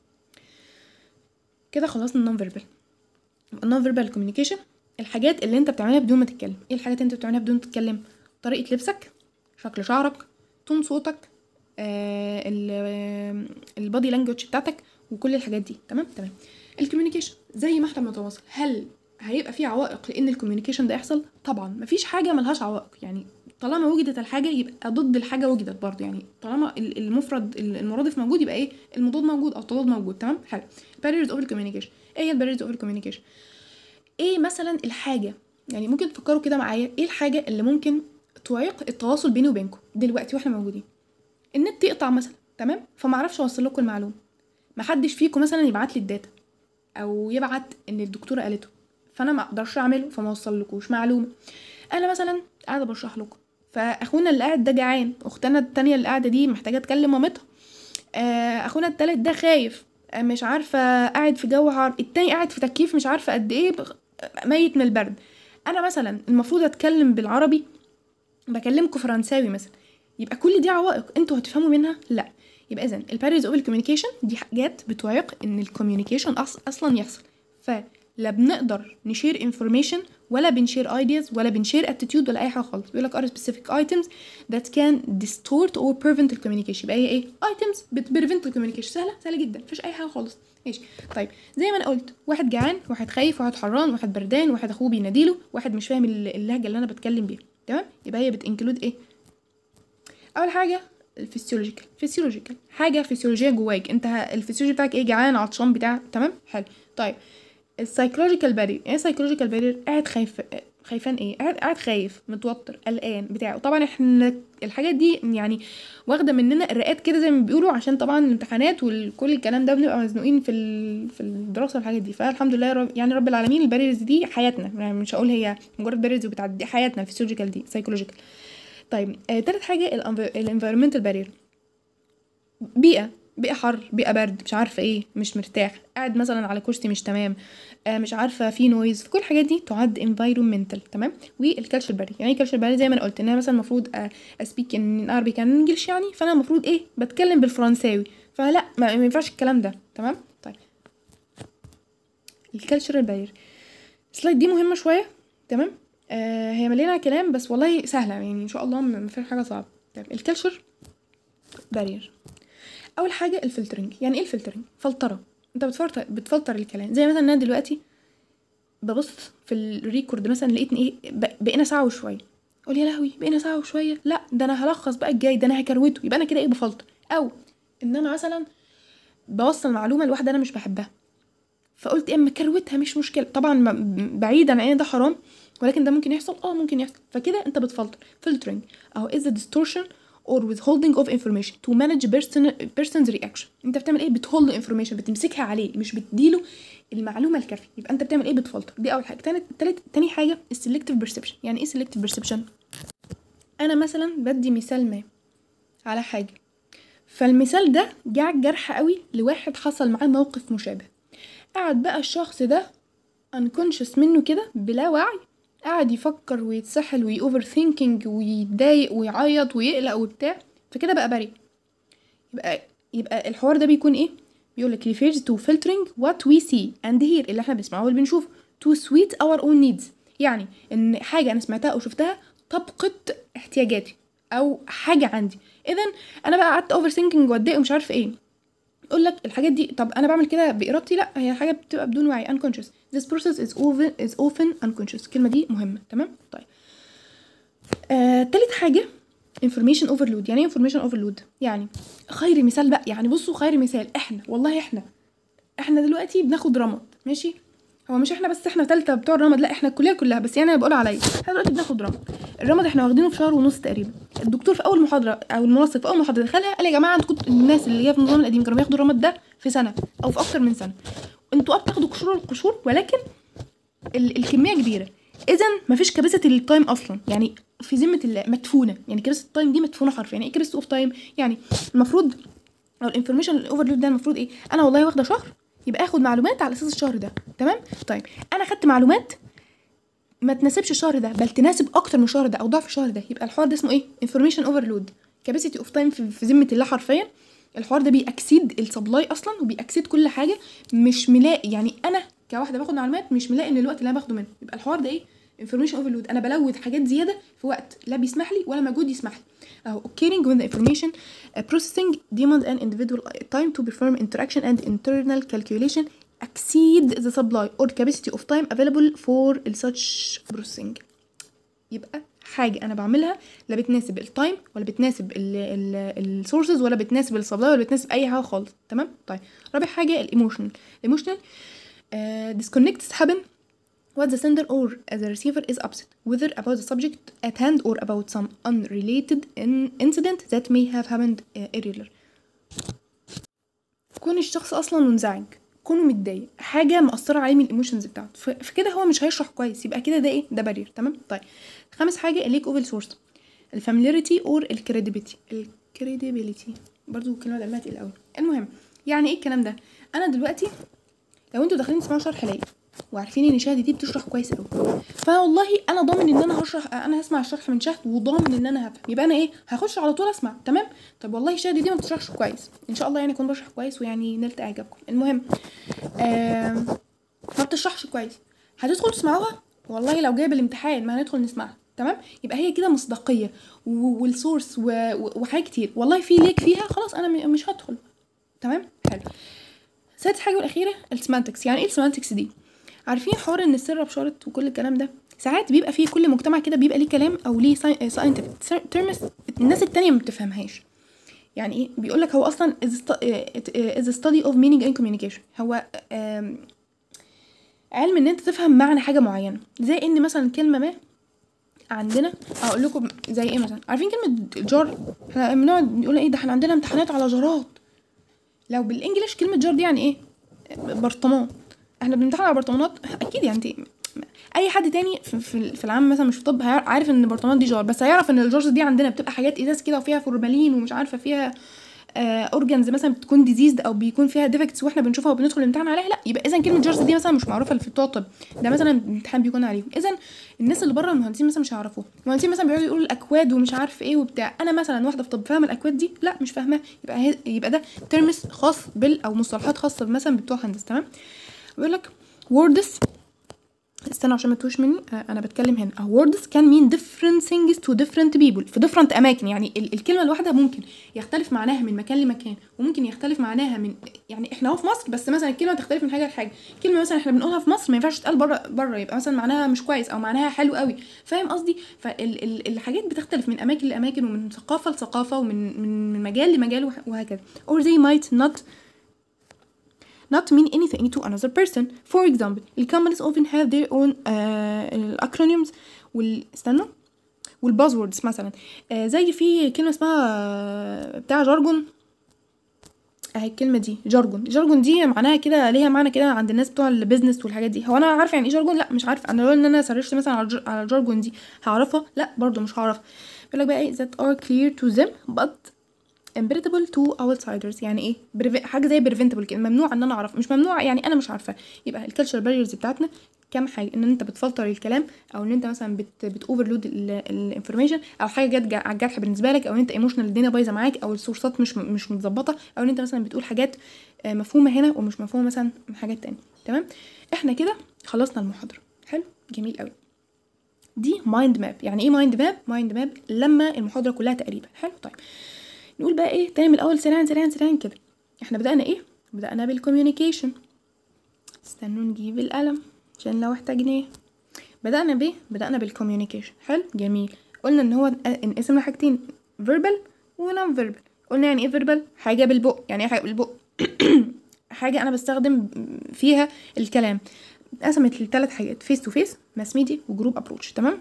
كده خلصنا النون فيربال النون فيربال كوميونيكيشن الحاجات اللي انت بتعملها بدون ما تتكلم ايه الحاجات اللي انت بتعملها بدون ما تتكلم طريقه لبسك شكل شعرك تون صوتك آه البادي لانجوج بتاعتك وكل الحاجات دي تمام تمام الكوميونيكيشن زي ما احنا بنتواصل هل هيبقى في عوائق لان الكوميونيكيشن ده يحصل طبعا مفيش حاجه ملهاش عوائق يعني طالما وجدت الحاجه يبقى ضد الحاجه وجدت برضه يعني طالما ال- المفرد ال- المرادف موجود يبقى ايه المضاد موجود او التضاد موجود تمام حلو barriers of communication ايه هي الباريرز اوف communication ايه مثلا الحاجه يعني ممكن تفكروا كده معايا ايه الحاجه اللي ممكن تعيق التواصل بيني وبينكم دلوقتي واحنا موجودين النت يقطع مثلا تمام فما اعرفش اوصل لكم المعلومه محدش فيكم مثلا يبعت لي الداتا او يبعت ان الدكتوره قالته فانا ما اقدرش اعمله فما اوصلكوش معلومه انا مثلا قاعده بشرح لكم فاخونا اللي قاعد ده جعان اختنا التانية اللي قاعده دي محتاجه تكلم مامتها آه، اخونا التالت ده خايف آه، مش عارفه قاعد في جو حار التاني قاعد في تكييف مش عارفه قد ايه بغ- ميت من البرد انا مثلا المفروض اتكلم بالعربي بكلمكم فرنساوي مثلا يبقى كل دي عوائق انتوا هتفهموا منها لا يبقى اذا الباريز اوف الكوميونيكيشن دي حاجات بتعيق ان الكوميونيكيشن اصلا يحصل فلا بنقدر نشير انفورميشن ولا بنشير ايدياز ولا بنشير اتيتيود ولا اي حاجه خالص بيقول لك are specific items that can distort or prevent the communication يبقى هي ايه items بتبريفنت الكوميونيكيشن سهله سهله جدا مفيش اي حاجه خالص ماشي طيب زي ما انا قلت واحد جعان واحد خايف واحد حران واحد بردان واحد اخوه بيناديله واحد مش فاهم اللهجه اللي انا بتكلم بيها تمام يبقى هي بتنكلود ايه اول حاجه الفسيولوجيكال فسيولوجيكال حاجه فسيولوجيه جواك انت ه- الفسيولوجي بتاعك ايه جعان عطشان بتاع تمام حلو طيب السايكولوجيكال بارير ايه سايكولوجيكال بارير قاعد خايف خايفان ايه قاعد قاعد خايف متوتر قلقان بتاع وطبعا احنا الحاجات دي يعني واخده مننا الرقات كده زي ما بيقولوا عشان طبعا الامتحانات وكل الكلام ده بنبقى مزنوقين في ال... في الدراسه والحاجات دي فالحمد لله رب يعني رب العالمين الباريرز دي حياتنا يعني مش هقول هي مجرد باريرز وبتاع دي حياتنا الفسيولوجيكال دي سايكولوجيكال طيب آه تالت حاجه الانفيرمنتال بارير بيئه بيئه حر بيئه برد مش عارفه ايه مش مرتاح قاعد مثلا على كرسي مش تمام آه مش عارفه في نويز في كل الحاجات دي تعد انفايرمنتال تمام والكالتشر باري يعني الكالتشر باري زي ما انا قلت ان انا مثلا المفروض اسبيك ان عربي كان انجلش يعني فانا المفروض ايه بتكلم بالفرنساوي فلا ما ما ينفعش الكلام ده تمام طيب الكالتشرال بارير السلايد دي مهمه شويه تمام آه هي مليانه كلام بس والله سهله يعني ان شاء الله ما فيش حاجه صعبه طيب الكالتشر بارير اول حاجه الفلترنج يعني ايه الفلترنج فلتره انت بتفلتر بتفلتر الكلام زي مثلا انا دلوقتي ببص في الريكورد مثلا لقيتني ايه ب- بقينا ساعه وشويه اقول يا لهوي بقينا ساعه وشويه لا ده انا هلخص بقى الجاي ده انا هكروته يبقى انا كده ايه بفلتر او ان انا مثلا بوصل معلومه لواحده انا مش بحبها فقلت اما كروتها مش مشكله طبعا م- بعيدا عن ان ده حرام ولكن ده ممكن يحصل اه ممكن يحصل فكده انت بتفلتر filtering اهو is the distortion or withholding of information to manage person person's reaction انت بتعمل ايه بتهولد information بتمسكها عليه مش بتديله المعلومه الكافيه يبقى انت بتعمل ايه بتفلتر دي اول حاجه تاني تالت تاني حاجه السلكتيف perception يعني ايه selective perception انا مثلا بدي مثال ما على حاجه فالمثال ده جاع جرح قوي لواحد حصل معاه موقف مشابه قعد بقى الشخص ده unconscious منه كده بلا وعي قعد يفكر ويتسحل ويوفر ثينكينج ويتضايق ويعيط ويقلق وبتاع فكده بقى بريء يبقى يبقى الحوار ده بيكون ايه بيقول لك refers to filtering what we see and hear اللي احنا بنسمعه واللي بنشوفه to suit our own needs يعني ان حاجه انا سمعتها او شفتها طبقت احتياجاتي او حاجه عندي اذا انا بقى قعدت اوفر ثينكينج واتضايق ومش عارف ايه يقول لك الحاجات دي طب انا بعمل كده بارادتي لا هي حاجه بتبقى بدون وعي unconscious this process is often is often unconscious الكلمه دي مهمه تمام طيب آه، تالت حاجه information overload يعني ايه information overload يعني خير مثال بقى يعني بصوا خير مثال احنا والله احنا احنا دلوقتي بناخد رمض ماشي هو مش احنا بس احنا تالتة بتوع الرمض لا احنا الكليه كلها بس يعني انا بقول عليا احنا دلوقتي بناخد رمض الرمض احنا واخدينه في شهر ونص تقريبا الدكتور في اول محاضره او المنسق في اول محاضره دخلها قال يا جماعه انتوا كنتوا الناس اللي هي في النظام القديم كانوا بياخدوا الرمض ده في سنه او في اكتر من سنه انتوا اه بتاخدوا قشور القشور ولكن ال- الكميه كبيره اذا مفيش كباسه للتايم اصلا يعني في ذمه الله مدفونه يعني كباسه التايم دي مدفونه حرفيا يعني ايه كباسه اوف تايم يعني المفروض او الانفورميشن الاوفرلود ده المفروض ايه انا والله واخده شهر يبقى اخد معلومات على اساس الشهر ده تمام طيب انا خدت معلومات ما تناسبش الشهر ده بل تناسب اكتر من الشهر ده او ضعف الشهر ده يبقى الحوار ده اسمه ايه انفورميشن اوفرلود كاباسيتي اوف تايم في في ذمه الله حرفيا الحوار ده بيأكسيد السبلاي اصلا وبيأكسيد كل حاجه مش ملاقي يعني انا كواحده باخد معلومات مش ملاقي ان الوقت اللي انا باخده منه يبقى الحوار ده ايه انفورميشن اوفرلود انا بلود حاجات زياده في وقت لا بيسمح لي ولا مجهود يسمح لي اهو occurring when the information uh, processing demands an individual time to perform interaction and internal calculation exceed the supply or capacity of time available for such processing يبقى حاجه انا بعملها لا بتناسب التايم ولا بتناسب السورسز ولا بتناسب السبلاي ولا بتناسب اي حاجه خالص تمام طيب رابع حاجه الايموشنال الايموشنال disconnects happen what the sender or the receiver is upset whether about the subject at hand or about some unrelated in- incident that may have happened uh, earlier كون الشخص اصلا منزعج كونه متضايق حاجه مأثره عليه من الايموشنز بتاعته ف- فكده هو مش هيشرح كويس يبقى كده ده ايه ده بارير تمام طيب خامس حاجه الليك اوف سورس الفاميلياريتي اور الكريديبيليتي الكريديبيليتي برضو كلمه دمها تقيل قوي المهم يعني ايه الكلام ده انا دلوقتي لو انتوا داخلين تسمعوا شرح ليا وعارفين ان شهد دي بتشرح كويس قوي فوالله انا ضامن ان انا هشرح انا هسمع الشرح من شهد وضامن ان انا هفهم يبقى انا ايه هخش على طول اسمع تمام طب والله شهد دي ما بتشرحش كويس ان شاء الله يعني اكون بشرح كويس ويعني نلت اعجابكم المهم آم، ما بتشرحش كويس هتدخل تسمعوها والله لو جايب الامتحان ما هندخل نسمعها تمام يبقى هي كده مصداقيه و- والسورس و- و- وحاجات كتير والله في ليك فيها خلاص انا م- مش هدخل تمام حلو سادس حاجه والاخيره السيمانتكس يعني ايه السيمانتكس دي عارفين حوار ان السر بشرط وكل الكلام ده ساعات بيبقى فيه كل مجتمع كده بيبقى ليه كلام او ليه ساينتفك تيرمز الناس التانية ما بتفهمهاش يعني ايه بيقول لك هو اصلا is a stu- uh, is a study of meaning and communication هو آم، علم ان انت تفهم معنى حاجه معينه زي ان مثلا كلمه ما عندنا اقول لكم زي ايه مثلا عارفين كلمه جار احنا بنقعد نقول ايه ده احنا عندنا امتحانات على جارات لو بالانجلش كلمه جار دي يعني ايه برطمان احنا بنمتحن على برطمانات اكيد يعني انت اي حد تاني في, في, في العام مثلا مش في طب هيع- عارف ان البرطمانات دي جار بس هيعرف ان الجارز دي عندنا بتبقى حاجات ازاز كده وفيها فورمالين ومش عارفه فيها اورجانز مثلا بتكون ديزيزد او بيكون فيها ديفكتس واحنا بنشوفها وبندخل الامتحان عليها لا يبقى اذا كلمه جارز دي مثلا مش معروفه في بتوع الطب ده مثلا الامتحان بيكون عليهم اذا الناس اللي بره المهندسين مثلا مش هيعرفوها المهندسين مثلا بيقعدوا يقولوا الاكواد ومش عارف ايه وبتاع انا مثلا واحده في طب فاهمه الاكواد دي لا مش فاهماها يبقى هي يبقى ده ترمس خاص بال او مصطلحات خاصه مثلا بتوع هندسه تمام بيقول لك words استنى عشان ما تتوهش مني آه، انا بتكلم هنا آه، words can mean different things to different people في different اماكن يعني ال- الكلمه الواحده ممكن يختلف معناها من مكان لمكان وممكن يختلف معناها من يعني احنا اهو في مصر بس مثلا الكلمه تختلف من حاجه لحاجه كلمه مثلا احنا بنقولها في مصر ما ينفعش تتقال بره بره يبقى مثلا معناها مش كويس او معناها حلو قوي فاهم قصدي فالحاجات بتختلف من اماكن لاماكن ومن ثقافه لثقافه ومن من من مجال لمجال وه- وهكذا or they might not not mean anything to another person. For example, the companies often have their own uh, acronyms وال استنى والبازوردز مثلا آه زي في كلمة اسمها آه، بتاع جارجون اهي الكلمة دي جارجون جارجون دي معناها كده ليها معنى كده عند الناس بتوع البيزنس والحاجات دي هو انا عارفة يعني ايه جارجون لا مش عارفة انا لو ان انا سرشت مثلا على الج- على الجارجون دي هعرفها لا برضو مش هعرف بيقول لك بقى ايه that are clear to them but imperitable to outsiders يعني ايه بريف... حاجه زي preventable كده ممنوع ان انا اعرف مش ممنوع يعني انا مش عارفه يبقى الكالتشر باريرز بتاعتنا كام حاجه ان انت بتفلتر الكلام او ان انت مثلا بت بت اوفرلود الانفورميشن او حاجه جت جا- على الجرح بالنسبه لك او ان انت ايموشنال الدنيا بايظه معاك او السورسات مش م- مش متظبطه او ان انت مثلا بتقول حاجات آه، مفهومه هنا ومش مفهومه مثلا من حاجات تانية تمام احنا كده خلصنا المحاضره حلو جميل قوي دي مايند ماب يعني ايه مايند ماب مايند ماب لما المحاضره كلها تقريبا حلو طيب نقول بقى ايه تاني من الاول سريعا سريعا سريعا كده احنا بدأنا ايه بدأنا بالكوميونيكيشن استنوا نجيب القلم عشان لو احتاجناه بدأنا بايه بدأنا بالكوميونيكيشن حلو جميل قلنا ان هو انقسم لحاجتين verbal ونون verbal قلنا يعني ايه verbal حاجة بالبق يعني ايه حاجة بالبق حاجة انا بستخدم فيها الكلام اتقسمت لثلاث حاجات فيس تو فيس ماس ميديا وجروب ابروتش تمام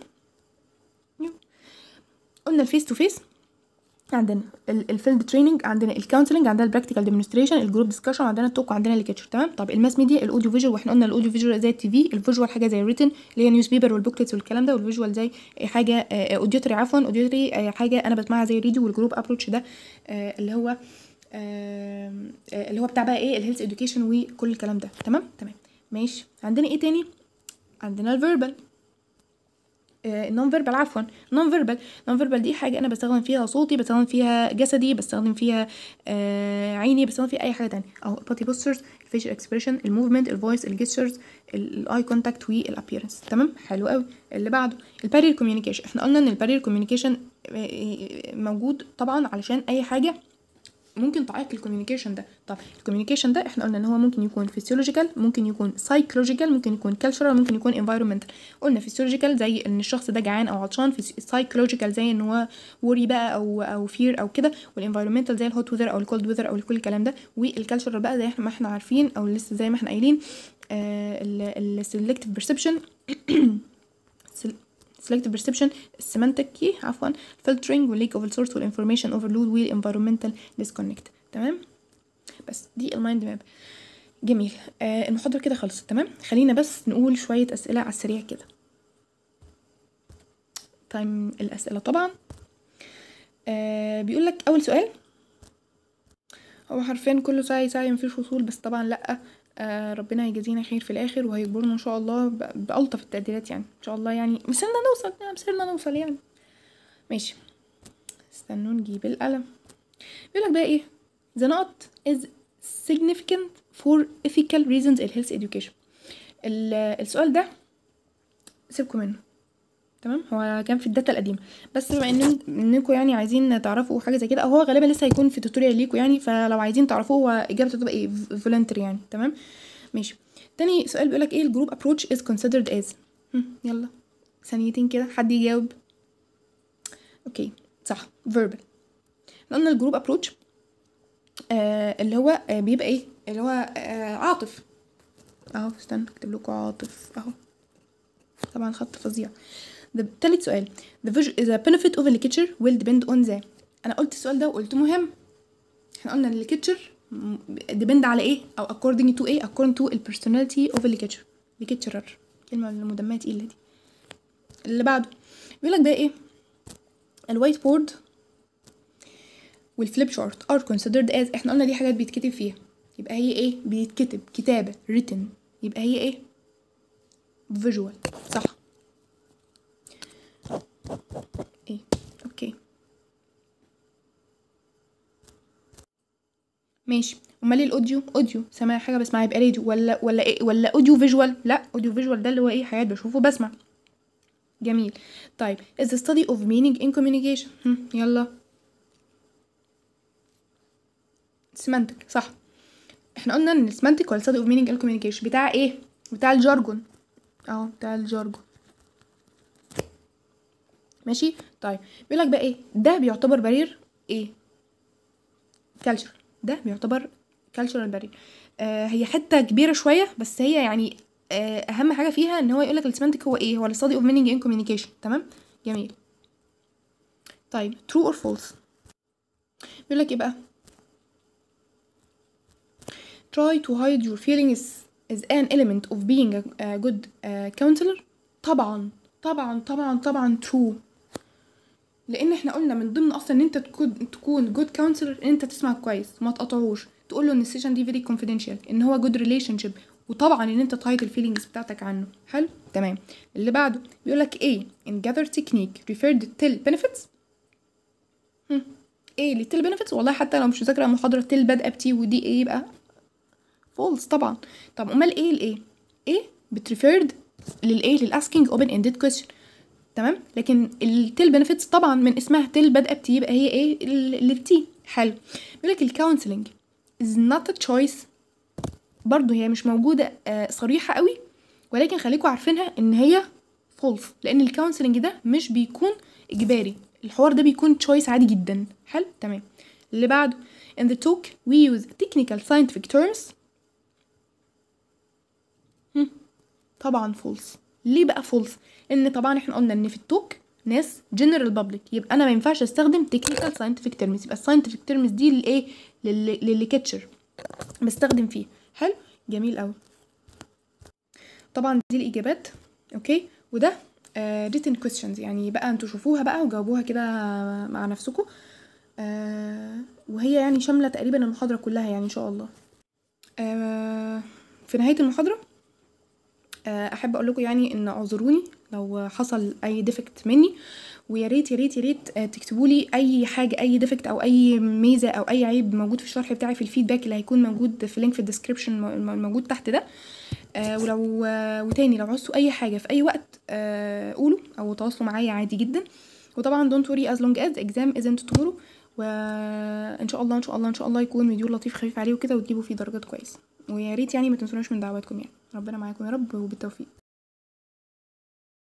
قلنا الفيس تو فيس عندنا الفيلد تريننج عندنا الكونسلنج عندنا البراكتيكال ديمونستريشن الجروب ديسكشن عندنا التوك وعندنا الليكتشر تمام طب الماس ميديا الاوديو فيجوال واحنا قلنا الاوديو فيجوال زي التي في الفيجوال حاجه زي الريتن اللي هي نيوز بيبر والبوكلتس والكلام ده والفيجوال زي حاجه اوديوتري عفوا اوديوتري حاجه انا بسمعها زي الراديو والجروب ابروتش ده آه، اللي هو آه، آه، اللي هو بتاع بقى ايه الهيلث اديوكيشن وكل الكلام ده تمام تمام ماشي عندنا ايه تاني عندنا الفيربال النون فيربال عفوا النون فيربال النون فيربال دي حاجه انا بستخدم فيها صوتي بستخدم فيها جسدي بستخدم فيها آه عيني بستخدم فيها اي حاجه تانية اهو البادي بوسترز الفيشل اكسبريشن الموفمنت الفويس الجسترز الاي كونتاكت والابييرنس تمام حلو قوي اللي بعده البارير كوميونيكيشن احنا قلنا ان البارير كوميونيكيشن موجود طبعا علشان اي حاجه ممكن تعيق الكوميونيكيشن ده طب الكوميونيكيشن ده احنا قلنا ان هو ممكن يكون فيسيولوجيكال ممكن يكون سايكولوجيكال ممكن يكون كالتشرال ممكن يكون انفايرمنتال قلنا فيسيولوجيكال زي ان الشخص ده جعان او عطشان سايكولوجيكال زي ان هو وري بقى او او فير او كده والانفايرمنتال زي الهوت ويذر او الكولد ويذر او كل الكلام ده والكالتشرال بقى زي ما احنا عارفين او لسه زي ما احنا قايلين السلكتيف بيرسبشن selective perception السيمانتيكي عفوا filtering والليك اوف السورس والانفورميشن اوفرلود والانفيرومنتال ديسكونكت تمام بس دي المايند ماب جميل آه المحاضره كده خلصت تمام خلينا بس نقول شويه اسئله على السريع كده تايم الاسئله طبعا آه بيقول لك اول سؤال هو حرفيا كله سعي سعي مفيش وصول بس طبعا لا آه ربنا هيجازينا خير في الاخر وهيجبرنا ان شاء الله ب- بألطف التقديرات يعني ان شاء الله يعني مسيرنا نوصل آه، مسيرنا نوصل يعني ماشي استنوا نجيب القلم بيقول لك بقى ايه the not is significant for ethical reasons in health education ال- السؤال ده سيبكم منه تمام هو كان في الداتا القديمه بس بما ان انكم يعني عايزين تعرفوا حاجه زي كده او هو غالبا لسه هيكون في توتوريال ليكم يعني فلو عايزين تعرفوه هو اجابته تبقى ايه فولنتري يعني تمام ماشي تاني سؤال بيقولك ايه الجروب ابروتش از considered as هم، يلا ثانيتين كده حد يجاوب اوكي صح verbal احنا قلنا الجروب ابروتش آه اللي هو آه بيبقى ايه اللي هو آه عاطف اهو استنى اكتب لكم عاطف اهو طبعا خط فظيع ده تالت سؤال the, vis- the benefit of a literature will depend on the انا قلت السؤال ده وقلت مهم احنا قلنا ان literature م- depend على ايه او according to ايه according to the personality of a literature lecturer كلمة المدمية تقيلة دي اللي بعده بيقول لك بقى ايه الوايت بورد والفليب شارت are considered as احنا قلنا دي حاجات بيتكتب فيها يبقى هي ايه بيتكتب كتابة written يبقى هي ايه visual صح ايه اوكي ماشي امال ايه الاوديو اوديو سامع حاجه بسمعها يبقى راديو ولا ولا ايه ولا اوديو فيجوال لا اوديو فيجوال ده اللي هو ايه حاجات بشوفه بسمع جميل طيب is the study of meaning in communication هم، يلا semantic صح احنا قلنا ان semantic ولا study of meaning in communication بتاع ايه بتاع الجارجون اهو بتاع الجارجون ماشي طيب بيقول لك بقى ايه ده بيعتبر برير ايه كالتشر ده بيعتبر كالتشرال برير آه هي حته كبيره شويه بس هي يعني آه اهم حاجه فيها ان هو يقول لك السيمانتك هو ايه هو الستادي اوف مينينج ان كوميونيكيشن تمام جميل طيب true or false بيقول لك ايه بقى try to hide your feelings is an element of being a, a good uh, counselor طبعا طبعا طبعا طبعا true لان احنا قلنا من ضمن اصلا ان انت تكون تكون جود كونسلر ان انت تسمع كويس وما تقطعوش تقول له ان السيشن دي فيري كونفيدنشال ان هو جود ريليشن شيب وطبعا ان انت تهايد الفيلينجز بتاعتك عنه حلو تمام اللي بعده بيقول لك ايه in gather technique referred till benefits هم. ايه اللي till benefits والله حتى لو مش مذاكره المحاضره till بادئه بتي ودي ايه يبقى فولس طبعا طب امال ايه الايه ايه بتريفيرد للايه للاسكينج اوبن اندد كويستشن تمام لكن التيل بنفيتس طبعا من اسمها تيل بادئه بتي يبقى هي ايه اللي بتي حلو بيقول لك الكونسلنج is not a choice برضو هي مش موجوده آه صريحه قوي ولكن خليكم عارفينها ان هي فولس لان الكونسلنج ده مش بيكون اجباري الحوار ده بيكون choice عادي جدا حلو تمام اللي بعده in the talk we use technical scientific terms هم. طبعا فولس ليه بقى فولس ان طبعا احنا قلنا ان في التوك ناس جنرال بابليك يبقى انا ما ينفعش استخدم تكنيكال ساينتفك تيرمز يبقى الساينتفك تيرمز دي للايه للي كاتشر بستخدم فيه حلو جميل قوي طبعا دي الاجابات اوكي وده آه written questions يعني بقى انتوا شوفوها بقى وجاوبوها كده مع نفسكم آه وهي يعني شامله تقريبا المحاضره كلها يعني ان شاء الله آه في نهايه المحاضره احب اقول لكم يعني ان اعذروني لو حصل اي ديفكت مني ويا ريت يا ريت يا ريت تكتبوا لي اي حاجه اي ديفكت او اي ميزه او اي عيب موجود في الشرح بتاعي في الفيدباك اللي هيكون موجود في لينك في الديسكربشن موجود تحت ده آه ولو آه وتاني لو عوزتوا اي حاجه في اي وقت آه قولوا او تواصلوا معايا عادي جدا وطبعا دونت وري از لونج از اكزام ازنت تومورو وان شاء الله ان شاء الله ان شاء الله يكون فيديو لطيف خفيف عليه وكده وتجيبوا فيه درجات كويس ويا ريت يعني ما تنسوناش من دعواتكم يعني ربنا معاكم يا رب وبالتوفيق